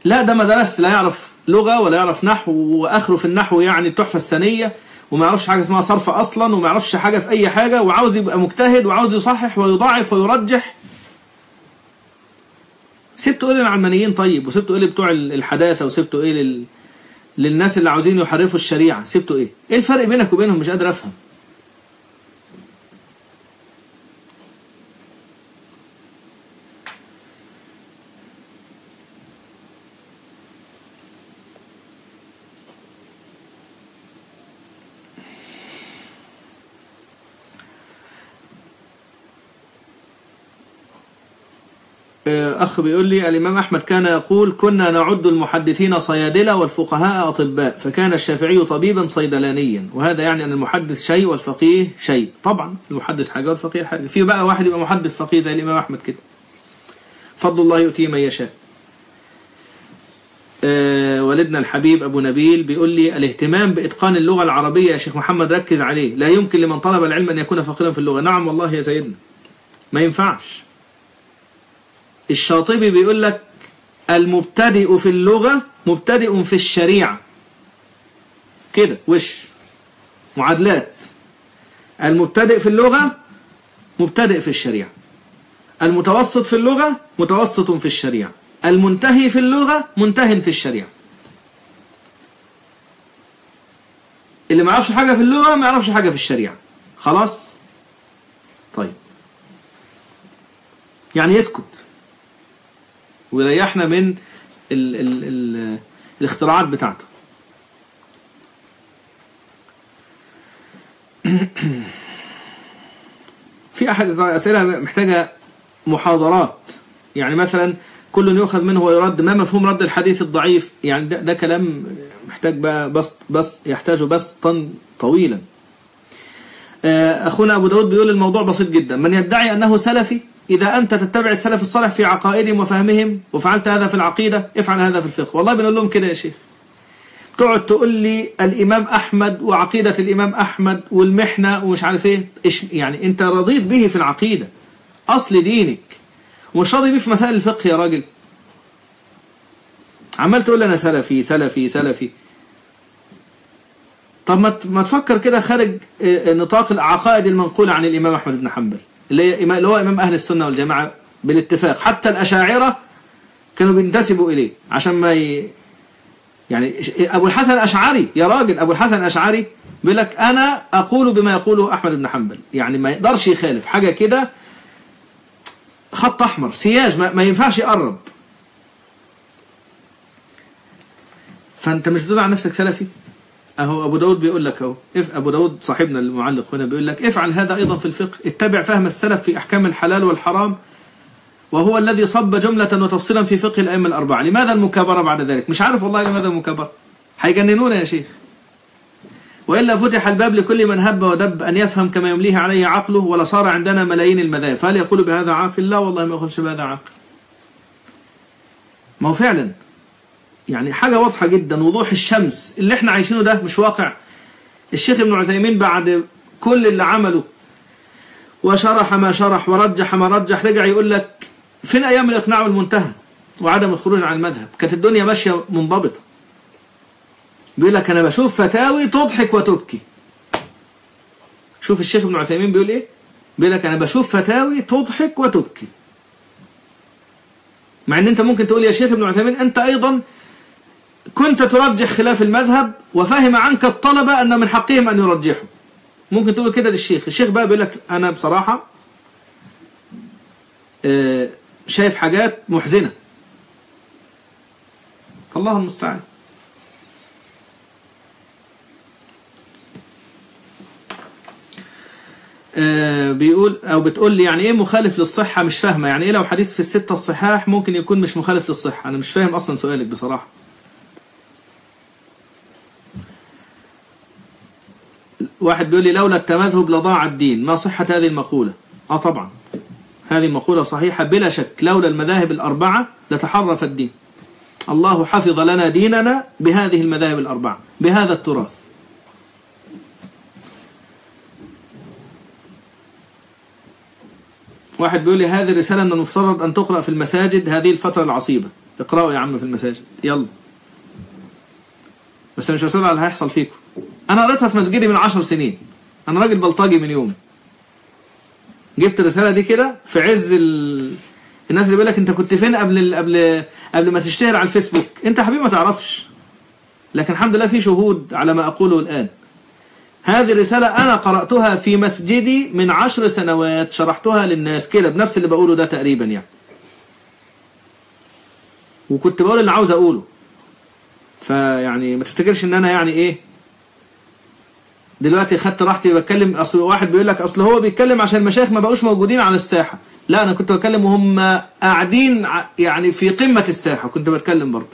لا ده ما درس لا يعرف لغة ولا يعرف نحو وآخره في النحو يعني التحفة الثانية وما يعرفش حاجة اسمها صرف أصلا وما يعرفش حاجة في أي حاجة وعاوز يبقى مجتهد وعاوز يصحح ويضاعف ويرجح سبته ايه للعلمانيين طيب وسبته ايه لبتوع الحداثة وسبته ايه لل... للناس اللي عاوزين يحرفوا الشريعة سبته ايه ايه الفرق بينك وبينهم مش قادر افهم أخ بيقول لي الإمام أحمد كان يقول كنا نعد المحدثين صيادلة والفقهاء أطباء فكان الشافعي طبيبا صيدلانيا وهذا يعني أن المحدث شيء والفقيه شيء طبعا المحدث حاجة والفقيه حاجة في بقى واحد يبقى محدث فقيه زي الإمام أحمد كده فضل الله يؤتيه من يشاء أه والدنا الحبيب أبو نبيل بيقول لي الاهتمام بإتقان اللغة العربية يا شيخ محمد ركز عليه لا يمكن لمن طلب العلم أن يكون فقيرا في اللغة نعم والله يا سيدنا ما ينفعش الشاطبي بيقول لك المبتدئ في اللغة مبتدئ في الشريعة كده وش معادلات المبتدئ في اللغة مبتدئ في الشريعة المتوسط في اللغة متوسط في الشريعة المنتهي في اللغة منتهن في الشريعة اللي ما يعرفش حاجة في اللغة ما يعرفش حاجة في الشريعة خلاص طيب يعني يسكت ويريحنا من ال ال ال الاختراعات بتاعته في أحد أسئلة محتاجة محاضرات يعني مثلا كل يؤخذ منه ويرد ما مفهوم رد الحديث الضعيف يعني ده, ده كلام محتاج بقى بس بس يحتاج بسطا طويلا أخونا أبو داود بيقول الموضوع بسيط جدا من يدعي أنه سلفي إذا أنت تتبع السلف الصالح في عقائدهم وفهمهم وفعلت هذا في العقيدة افعل هذا في الفقه والله بنقول لهم كده يا شيخ تقعد تقول لي الإمام أحمد وعقيدة الإمام أحمد والمحنة ومش عارف إيه يعني أنت رضيت به في العقيدة أصل دينك ومش راضي بيه في مسائل الفقه يا راجل عمال تقول لي أنا سلفي سلفي سلفي طب ما تفكر كده خارج نطاق العقائد المنقولة عن الإمام أحمد بن حنبل اللي هو إمام أهل السنة والجماعة بالاتفاق حتى الأشاعرة كانوا بينتسبوا إليه عشان ما ي... يعني أبو الحسن الأشعري يا راجل أبو الحسن الأشعري بيقول لك أنا أقول بما يقوله أحمد بن حنبل يعني ما يقدرش يخالف حاجة كده خط أحمر سياج ما, ما ينفعش يقرب فأنت مش بتقول عن نفسك سلفي اهو ابو داود بيقول لك اهو اف ابو داود صاحبنا المعلق هنا بيقول لك افعل هذا ايضا في الفقه اتبع فهم السلف في احكام الحلال والحرام وهو الذي صب جملة وتفصيلا في فقه الأئمة الأربعة لماذا المكابرة بعد ذلك مش عارف والله لماذا المكابرة هيجننونا يا شيخ وإلا فتح الباب لكل من هب ودب أن يفهم كما يمليه عليه عقله ولا صار عندنا ملايين المذاهب فهل يقول بهذا عاقل لا والله ما يقولش بهذا عاقل ما هو فعلا يعني حاجة واضحة جدا وضوح الشمس اللي احنا عايشينه ده مش واقع الشيخ ابن عثيمين بعد كل اللي عمله وشرح ما شرح ورجح ما رجح رجع يقول لك فين أيام الإقناع والمنتهى وعدم الخروج عن المذهب كانت الدنيا ماشية منضبطة بيقول لك أنا بشوف فتاوي تضحك وتبكي شوف الشيخ ابن عثيمين بيقول إيه بيقول لك أنا بشوف فتاوي تضحك وتبكي مع ان انت ممكن تقول يا شيخ ابن عثيمين انت ايضا كنت ترجح خلاف المذهب وفهم عنك الطلبة أن من حقهم أن يرجحوا ممكن تقول كده للشيخ الشيخ بقى بيقول لك أنا بصراحة شايف حاجات محزنة الله المستعان بيقول او بتقول لي يعني ايه مخالف للصحة مش فاهمة يعني ايه لو حديث في الستة الصحاح ممكن يكون مش مخالف للصحة انا مش فاهم اصلا سؤالك بصراحة واحد بيقول لي لولا التمذهب لضاع الدين ما صحة هذه المقولة اه طبعا هذه مقولة صحيحة بلا شك لولا المذاهب الأربعة لتحرف الدين الله حفظ لنا ديننا بهذه المذاهب الأربعة بهذا التراث واحد بيقول لي هذه الرسالة من المفترض أن تقرأ في المساجد هذه الفترة العصيبة اقرأوا يا عم في المساجد يلا بس مش مسؤول على اللي هيحصل فيكم انا قريتها في مسجدي من عشر سنين انا راجل بلطجي من يوم جبت الرساله دي كده في عز ال... الناس اللي بيقول لك انت كنت فين قبل ال... قبل قبل ما تشتهر على الفيسبوك انت يا حبيبي ما تعرفش لكن الحمد لله في شهود على ما اقوله الان هذه الرسالة أنا قرأتها في مسجدي من عشر سنوات شرحتها للناس كده بنفس اللي بقوله ده تقريبا يعني وكنت بقول اللي عاوز أقوله فيعني ما تفتكرش ان انا يعني ايه دلوقتي خدت راحتي بتكلم اصل واحد بيقول لك اصل هو بيتكلم عشان المشايخ ما بقوش موجودين على الساحه لا انا كنت بتكلم وهم قاعدين ع- يعني في قمه الساحه كنت بتكلم برضه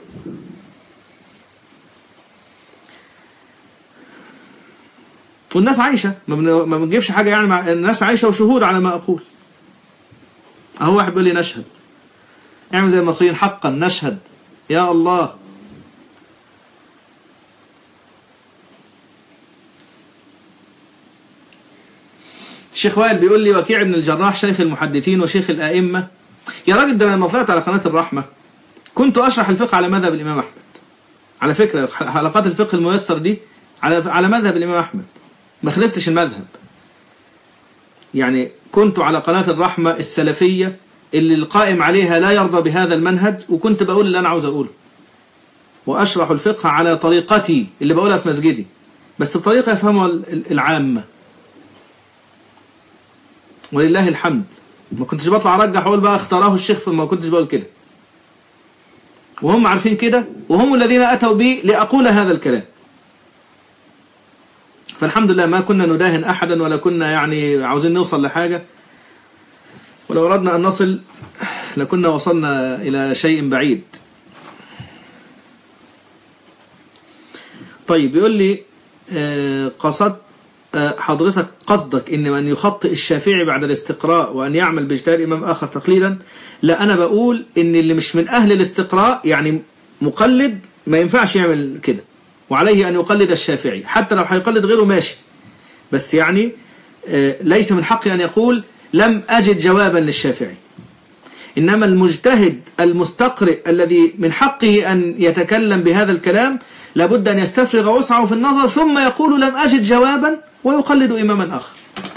والناس عايشه ما بن- ما بنجيبش حاجه يعني مع الناس عايشه وشهود على ما اقول اهو واحد بيقول لي نشهد اعمل زي المصريين حقا نشهد يا الله الشيخ وائل بيقول لي وكيع بن الجراح شيخ المحدثين وشيخ الأئمة يا راجل ده أنا لما طلعت على قناة الرحمة كنت أشرح الفقه على مذهب الإمام أحمد على فكرة حلقات الفقه الميسر دي على على مذهب الإمام أحمد ما خلفتش المذهب يعني كنت على قناة الرحمة السلفية اللي القائم عليها لا يرضى بهذا المنهج وكنت بقول اللي أنا عاوز أقوله وأشرح الفقه على طريقتي اللي بقولها في مسجدي بس الطريقة يفهمها ال- العامة ولله الحمد ما كنتش بطلع ارجح اقول بقى اختاره الشيخ فما كنتش بقول كده وهم عارفين كده وهم الذين اتوا بي لاقول هذا الكلام فالحمد لله ما كنا نداهن احدا ولا كنا يعني عاوزين نوصل لحاجه ولو اردنا ان نصل لكنا وصلنا الى شيء بعيد طيب يقول لي آه، قصدت آه، حضرتك قصدك ان من يخطئ الشافعي بعد الاستقراء وان يعمل باجتهاد امام اخر تقليدا لا انا بقول ان اللي مش من اهل الاستقراء يعني مقلد ما ينفعش يعمل كده وعليه ان يقلد الشافعي حتى لو هيقلد غيره ماشي بس يعني آه، ليس من حقي ان يقول لم اجد جوابا للشافعي إنما المجتهد المستقرئ الذي من حقه أن يتكلم بهذا الكلام لابد أن يستفرغ وسعه في النظر ثم يقول لم أجد جوابا ويقلد إماما آخر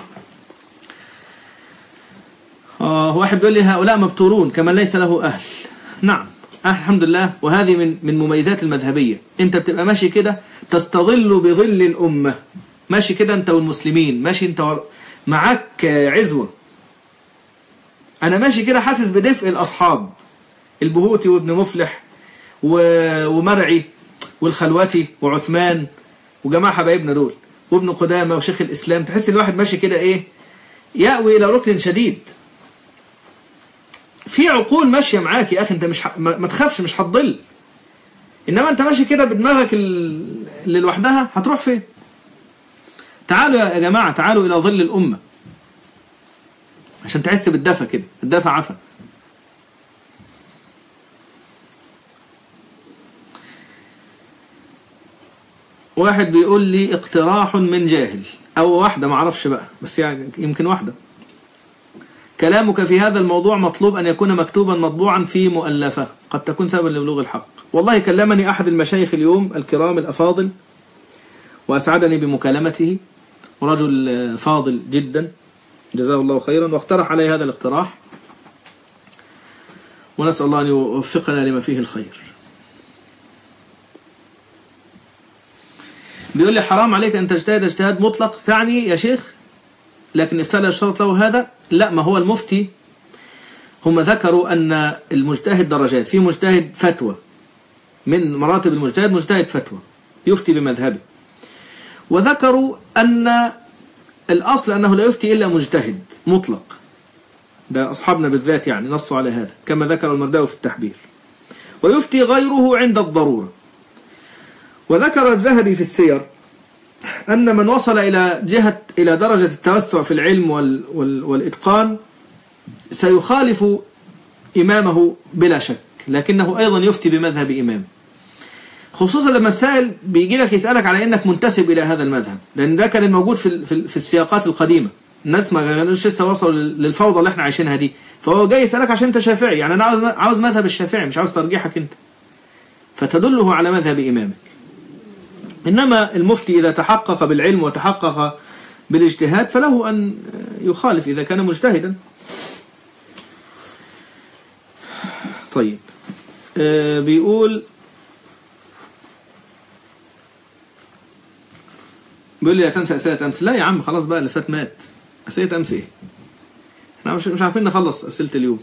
آه واحد بيقول لي هؤلاء مبتورون كمن ليس له أهل نعم آه الحمد لله وهذه من من مميزات المذهبية أنت بتبقى ماشي كده تستظل بظل الأمة ماشي كده أنت والمسلمين ماشي أنت ور- معاك آه، عزوة انا ماشي كده حاسس بدفء الاصحاب البهوتي وابن مفلح و- ومرعي والخلوتي وعثمان وجماعه حبايبنا دول وابن قدامه وشيخ الاسلام تحس الواحد ماشي كده ايه يأوي الى ركن شديد في عقول ماشيه معاك يا اخي انت مش ح... ما ما تخافش مش هتضل انما انت ماشي كده بدماغك ال- اللي لوحدها هتروح فين تعالوا يا جماعه تعالوا الى ظل الامه عشان تحس بالدفى كده الدفى عفا واحد بيقول لي اقتراح من جاهل او واحدة معرفش بقى بس يعني يمكن واحدة كلامك في هذا الموضوع مطلوب أن يكون مكتوبا مطبوعا في مؤلفة قد تكون سببا لبلوغ الحق والله كلمني أحد المشايخ اليوم الكرام الأفاضل وأسعدني بمكالمته ورجل آه، فاضل جدا جزاه الله خيرا واقترح علي هذا الاقتراح ونسأل الله أن يوفقنا لما فيه الخير بيقول لي حرام عليك أن تجتهد اجتهاد مطلق تعني يا شيخ لكن افتى لا يشترط له هذا لا ما هو المفتي هم ذكروا أن المجتهد درجات في مجتهد فتوى من مراتب المجتهد مجتهد فتوى يفتي بمذهبه وذكروا أن الأصل أنه لا يفتي إلا مجتهد مطلق ده أصحابنا بالذات يعني نصوا على هذا كما ذكر المرداوي في التحبير ويفتي غيره عند الضرورة وذكر الذهبي في السير أن من وصل إلى جهة إلى درجة التوسع في العلم وال وال والإتقان سيخالف إمامه بلا شك لكنه أيضا يفتي بمذهب إمامه خصوصا لما السائل بيجي لك يسألك على انك منتسب الى هذا المذهب لان ده كان الموجود في في, في السياقات القديمة الناس ما كانوش لسه وصلوا للفوضى اللي احنا عايشينها دي فهو جاي يسألك عشان انت شافعي يعني انا عاوز عاوز مذهب الشافعي مش عاوز ترجيحك انت فتدله على مذهب امامك انما المفتي اذا تحقق بالعلم وتحقق بالاجتهاد فله ان يخالف اذا كان مجتهدا طيب آه بيقول بيقول لي لا تنسى اسئله امس لا يا عم خلاص بقى اللي فات مات اسئله امس ايه احنا مش مش عارفين نخلص اسئله اليوم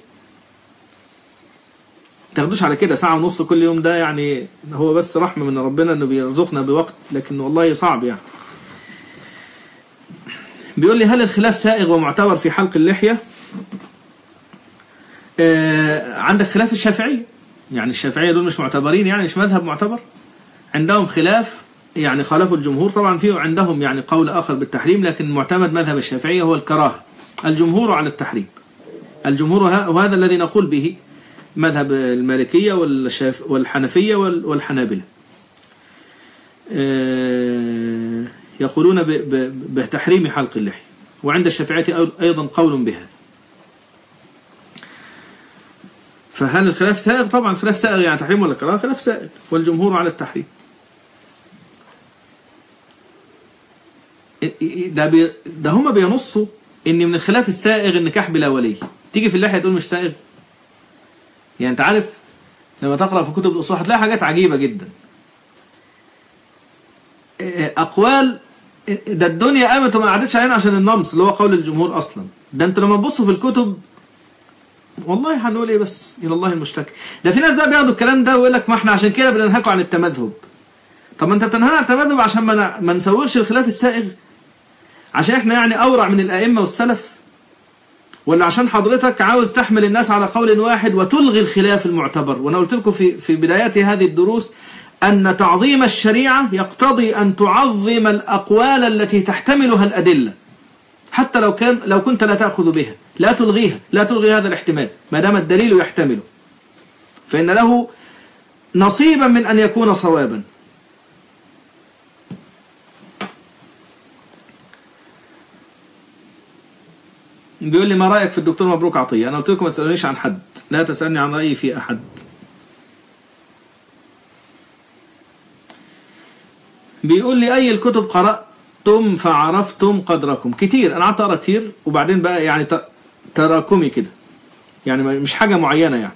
تاخدوش على كده ساعة ونص كل يوم ده يعني هو بس رحمة من ربنا انه بيرزقنا بوقت لكن والله صعب يعني بيقول لي هل الخلاف سائغ ومعتبر في حلق اللحية آه عندك خلاف الشافعية يعني الشافعية دول مش معتبرين يعني مش مذهب معتبر عندهم خلاف يعني خالفوا الجمهور طبعا في عندهم يعني قول آخر بالتحريم لكن معتمد مذهب الشافعية هو الكراهة الجمهور على التحريم الجمهور وهذا الذي نقول به مذهب المالكية والشاف والحنفية والحنابلة يقولون بتحريم حلق اللحية وعند الشافعية أيضا قول بهذا فهل الخلاف سائغ طبعا الخلاف سائغ يعني تحريم ولا كراهه خلاف سائغ والجمهور على التحريم ده بي ده هم بينصوا ان من الخلاف السائغ النكاح بلا ولي تيجي في اللحية تقول مش سائغ يعني انت عارف لما تقرأ في كتب الأصول هتلاقي حاجات عجيبة جدا أقوال ده الدنيا قامت وما قعدتش علينا عشان النمص اللي هو قول الجمهور أصلا ده انت لما تبصوا في الكتب والله هنقول ايه بس الى الله المشتكى ده في ناس بقى بياخدوا الكلام ده ويقول لك ما احنا عشان كده بننهكوا عن التمذهب طب ما انت بتنهانا عن التمذهب عشان ما ما نسوغش الخلاف السائغ عشان احنا يعني اورع من الائمه والسلف ولا عشان حضرتك عاوز تحمل الناس على قول واحد وتلغي الخلاف المعتبر وانا قلت لكم في في بدايات هذه الدروس ان تعظيم الشريعه يقتضي ان تعظم الاقوال التي تحتملها الادله حتى لو كان لو كنت لا تاخذ بها لا تلغيها لا تلغي هذا الاحتمال ما دام الدليل يحتمله فان له نصيبا من ان يكون صوابا بيقول لي ما رأيك في الدكتور مبروك عطية أنا قلت لكم ما تسألونيش عن حد لا تسألني عن رأيي في أحد بيقول لي أي الكتب قرأتم فعرفتم قدركم كتير أنا قعدت أقرأ كتير وبعدين بقى يعني تراكمي كده يعني مش حاجة معينة يعني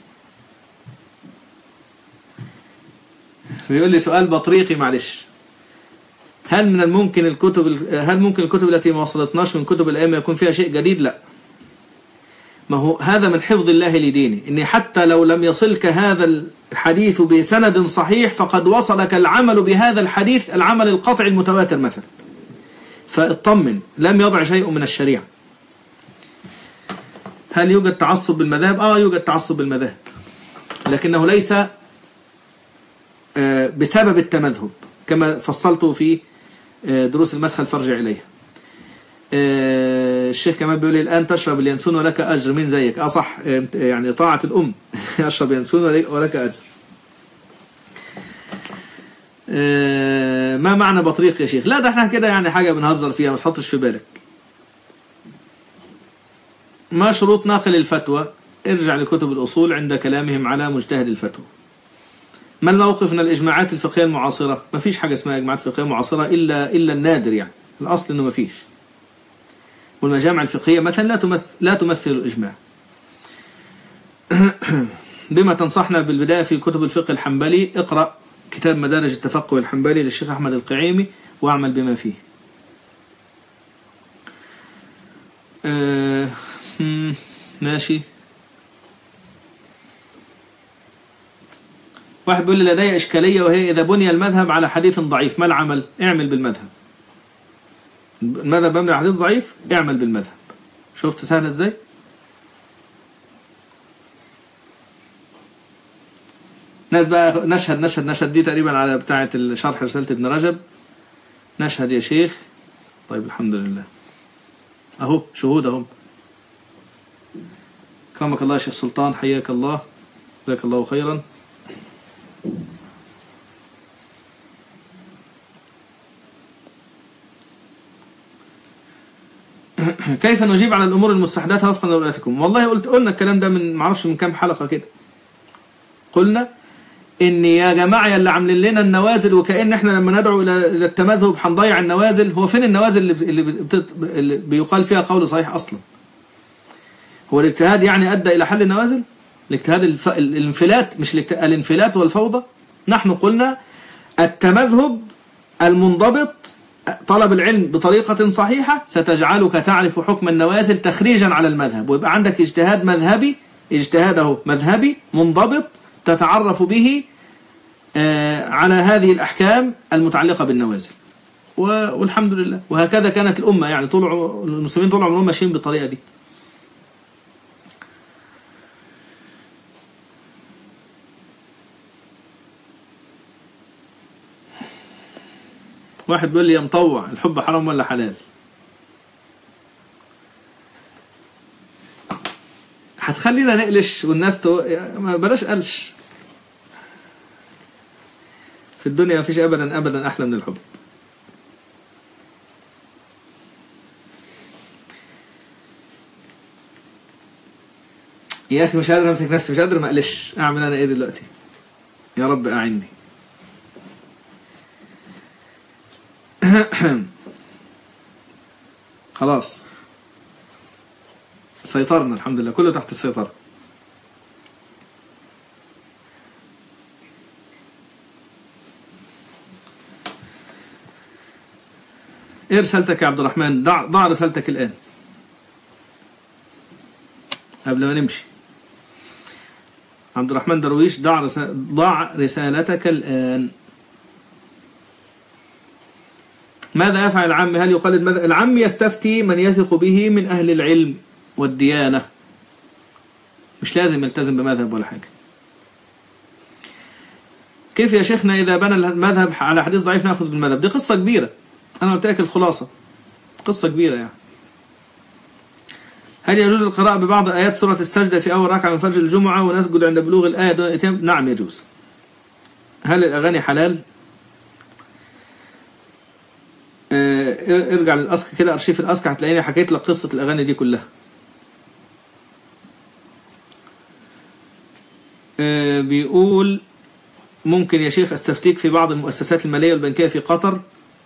بيقول لي سؤال بطريقي معلش هل من الممكن الكتب هل ممكن الكتب التي ما وصلتناش من كتب الأئمة يكون فيها شيء جديد لا ما هو هذا من حفظ الله لدينه إن حتى لو لم يصلك هذا الحديث بسند صحيح فقد وصلك العمل بهذا الحديث العمل القطع المتواتر مثلا فاطمن لم يضع شيء من الشريعة هل يوجد تعصب بالمذاهب؟ آه يوجد تعصب بالمذاهب لكنه ليس بسبب التمذهب كما فصلت في دروس المدخل فارجع إليها الشيخ كمال بيقول لي الآن تشرب اليانسون ولك أجر مين زيك اه صح يعني طاعة الأم أشرب يانسون ولك أجر ما معنى بطريق يا شيخ لا ده احنا كده يعني حاجة بنهزر فيها ما تحطش في بالك ما شروط ناقل الفتوى ارجع لكتب الأصول عند كلامهم على مجتهد الفتوى ما الموقف من الإجماعات الفقهية المعاصرة ما فيش حاجة اسمها إجماعات فقهية معاصرة إلا إلا النادر يعني الأصل إنه ما فيش والمجامع الفقهية مثلا لا تمثل لا تمثل الإجماع بما تنصحنا بالبداية في كتب الفقه الحنبلي اقرأ كتاب مدارج التفقه الحنبلي للشيخ أحمد القعيمي واعمل بما فيه آه ماشي واحد بيقول لي لدي إشكالية وهي إذا بني المذهب على حديث ضعيف ما العمل اعمل بالمذهب المذهب مبني على حديث ضعيف اعمل بالمذهب شفت سهل ازاي ناس بقى نشهد نشهد نشهد دي تقريبا على بتاعة شرح رسالة ابن رجب نشهد يا شيخ طيب الحمد لله اهو شهود اهم كرمك الله يا شيخ سلطان حياك الله جزاك الله خيرا كيف نجيب على الأمور المستحدثة وفقا لرؤيتكم والله قلت قلنا الكلام ده من معرفش من كام حلقة كده قلنا ان يا جماعة يا اللي عاملين لنا النوازل وكأن احنا لما ندعو الى إلى التمذهب هنضيع النوازل هو فين النوازل اللي, اللي, بتت... اللي بيقال فيها قول صحيح اصلا هو الاجتهاد يعني ادى الى حل النوازل الاجتهاد الف... الانفلات مش الاجت... الانفلات والفوضى نحن قلنا التمذهب المنضبط طلب العلم بطريقة صحيحة ستجعلك تعرف حكم النوازل تخريجا على المذهب ويبقى عندك اجتهاد مذهبي اجتهاده مذهبي منضبط تتعرف به على هذه الأحكام المتعلقة بالنوازل والحمد لله وهكذا كانت الأمة يعني طول المسلمين طول عمرهم ماشيين بالطريقة دي واحد بيقول لي يا مطوع الحب حرام ولا حلال هتخلينا نقلش والناس تو... ما بلاش قلش في الدنيا مفيش ابدا ابدا احلى من الحب يا اخي مش قادر امسك نفسي مش قادر ما اقلش اعمل انا ايه دلوقتي يا رب اعني خلاص سيطرنا الحمد لله كله تحت السيطرة ايه رسالتك يا عبد الرحمن ضع, ضع رسالتك الآن قبل ما نمشي عبد الرحمن درويش ضع رسالة ضع رسالتك الآن ماذا يفعل العم هل يقلد ماذا العم يستفتي من يثق به من أهل العلم والديانة مش لازم يلتزم بمذهب ولا حاجة كيف يا شيخنا إذا بنى المذهب على حديث ضعيف نأخذ بالمذهب دي قصة كبيرة أنا قلت لك الخلاصة قصة كبيرة يعني هل يجوز القراءة ببعض آيات سورة السجدة في أول ركعة من فجر الجمعة ونسجد عند بلوغ الآية دون إتيام نعم يجوز هل الأغاني حلال ارجع للأسك كده أرشيف الأسك هتلاقيني حكيت لك قصة الأغاني دي كلها بيقول ممكن يا شيخ استفتيك في بعض المؤسسات المالية والبنكية في قطر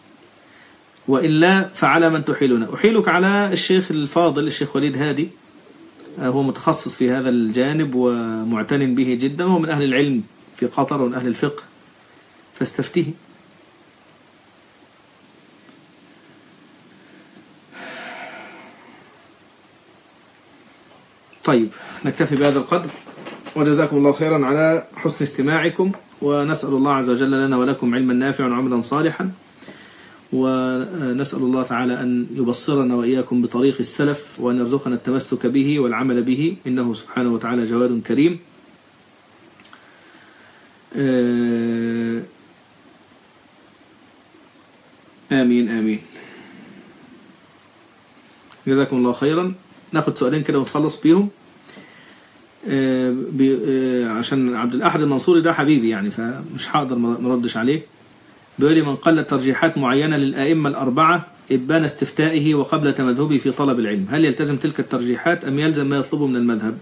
وإلا فعلى من تحيلنا أحيلك على الشيخ الفاضل الشيخ وليد هادي هو متخصص في هذا الجانب ومعتن به جدا وهو من أهل العلم في قطر ومن أهل الفقه فاستفتيه طيب نكتفي بهذا القدر وجزاكم الله خيرا على حسن استماعكم ونسأل الله عز وجل لنا ولكم علما نافعا وعملا صالحا ونسأل الله تعالى أن يبصرنا وإياكم بطريق السلف وأن يرزقنا التمسك به والعمل به إنه سبحانه وتعالى جواد كريم آمين آمين جزاكم الله خيرا ناخد سؤالين كده ونخلص بيهم آه بي آه عشان عبد الأحد المنصوري ده حبيبي يعني فمش هقدر مردش عليه بيقول لي من قلد ترجيحات معينة للآئمة الأربعة إبان استفتائه وقبل تمذهبه في طلب العلم هل يلتزم تلك الترجيحات أم يلزم ما يطلبه من المذهب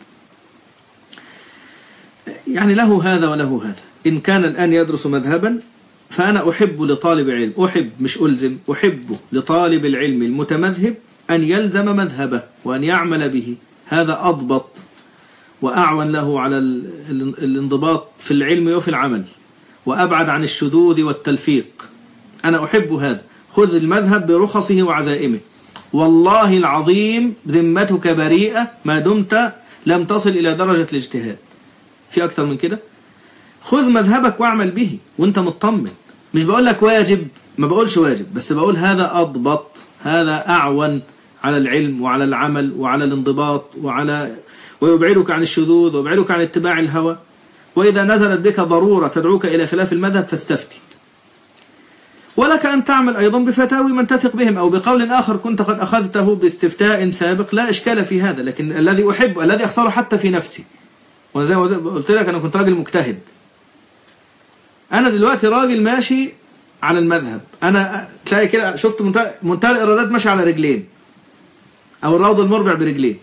يعني له هذا وله هذا إن كان الآن يدرس مذهبا فأنا أحب لطالب علم أحب مش ألزم أحب لطالب العلم المتمذهب أن يلزم مذهبه وأن يعمل به هذا أضبط وأعون له على الانضباط في العلم وفي العمل وأبعد عن الشذوذ والتلفيق أنا أحب هذا خذ المذهب برخصه وعزائمه والله العظيم ذمتك بريئة ما دمت لم تصل إلى درجة الاجتهاد في أكثر من كده خذ مذهبك واعمل به وانت مطمن مش بقول لك واجب ما بقولش واجب بس بقول هذا أضبط هذا أعون على العلم وعلى العمل وعلى الانضباط وعلى ويبعدك عن الشذوذ ويبعدك عن اتباع الهوى وإذا نزلت بك ضرورة تدعوك إلى خلاف المذهب فاستفتي ولك أن تعمل أيضا بفتاوي من تثق بهم أو بقول آخر كنت قد أخذته باستفتاء سابق لا إشكال في هذا لكن الذي أحب الذي أختاره حتى في نفسي وأنا زي ما قلت لك أنا كنت راجل مجتهد أنا دلوقتي راجل ماشي على المذهب أنا تلاقي كده شفت منتهى, منتهى الإرادات ماشي على رجلين أو الروض المربع برجلين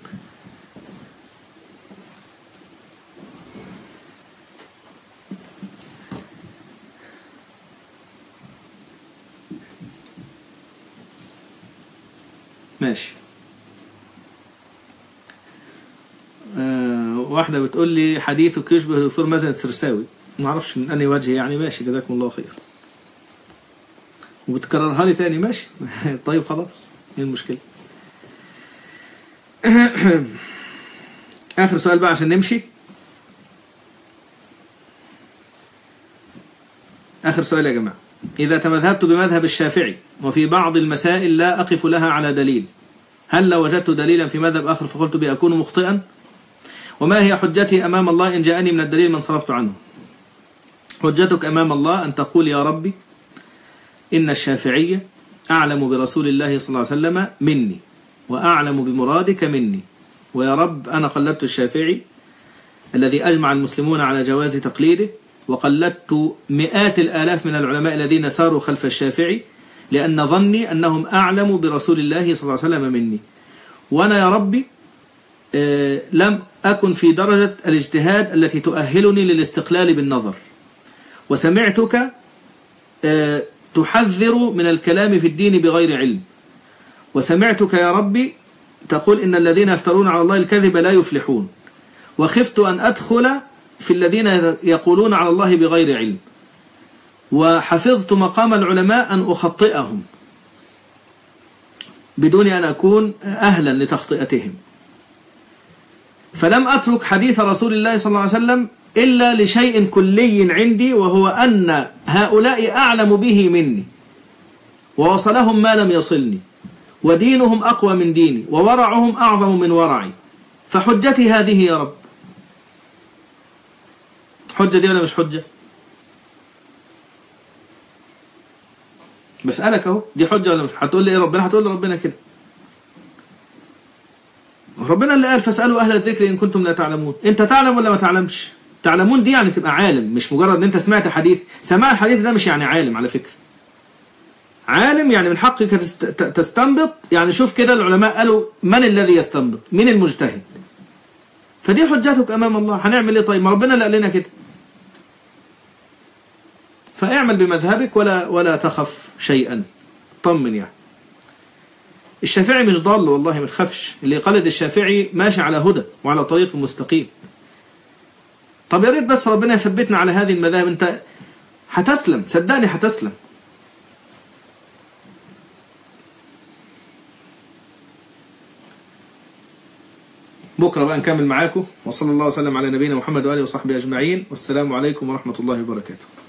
ماشي آه واحدة بتقول لي حديثك يشبه الدكتور مازن السرساوي ما اعرفش من انهي وجه يعني ماشي جزاكم الله خير وبتكررها لي تاني ماشي طيب خلاص ايه المشكلة اخر سؤال بقى عشان نمشي اخر سؤال يا جماعة اذا تمذهبت بمذهب الشافعي وفي بعض المسائل لا اقف لها على دليل هل لو وجدت دليلا في مذهب اخر فقلت بأكون مخطئا وما هي حجتي امام الله ان جاءني من الدليل من صرفت عنه حجتك امام الله ان تقول يا ربي إن الشافعية أعلم برسول الله صلى الله عليه وسلم مني وأعلم بمرادك مني ويا رب أنا قلدت الشافعي الذي أجمع المسلمون على جواز تقليده وقلدت مئات الآلاف من العلماء الذين ساروا خلف الشافعي لأن ظني أنهم أعلم برسول الله صلى الله عليه وسلم مني وأنا يا ربي آه، لم أكن في درجة الاجتهاد التي تؤهلني للاستقلال بالنظر وسمعتك آه، تحذر من الكلام في الدين بغير علم وسمعتك يا ربي تقول إن الذين يفترون على الله الكذب لا يفلحون وخفت أن أدخل في الذين يقولون على الله بغير علم وحفظت مقام العلماء أن أخطئهم بدون أن أكون أهلا لتخطئتهم فلم أترك حديث رسول الله صلى الله عليه وسلم إلا لشيء كلي عندي وهو أن هؤلاء أعلم به مني ووصلهم ما لم يصلني ودينهم أقوى من ديني وورعهم أعظم من ورعي فحجتي هذه يا رب حجة دي ولا مش حجة بسألك اهو دي حجة ولا مش هتقول لي ايه ربنا هتقول لي ربنا كده ربنا اللي قال فاسألوا أهل الذكر إن كنتم لا تعلمون أنت تعلم ولا ما تعلمش تعلمون دي يعني تبقى عالم مش مجرد ان انت سمعت حديث سماع الحديث ده مش يعني عالم على فكرة عالم يعني من حقك تست- تستنبط يعني شوف كده العلماء قالوا من الذي يستنبط مين المجتهد فدي حجتك امام الله هنعمل ايه طيب ما ربنا اللي قال لنا كده فاعمل بمذهبك ولا ولا تخف شيئا طمن يعني الشافعي مش ضال والله ما تخافش اللي يقلد الشافعي ماشي على هدى وعلى طريق مستقيم طب يا ريت بس ربنا يثبتنا على هذه المذاهب انت هتسلم صدقني هتسلم بكرة بقى نكمل معاكم وصلى الله وسلم على نبينا محمد وآله وصحبه أجمعين والسلام عليكم ورحمة الله وبركاته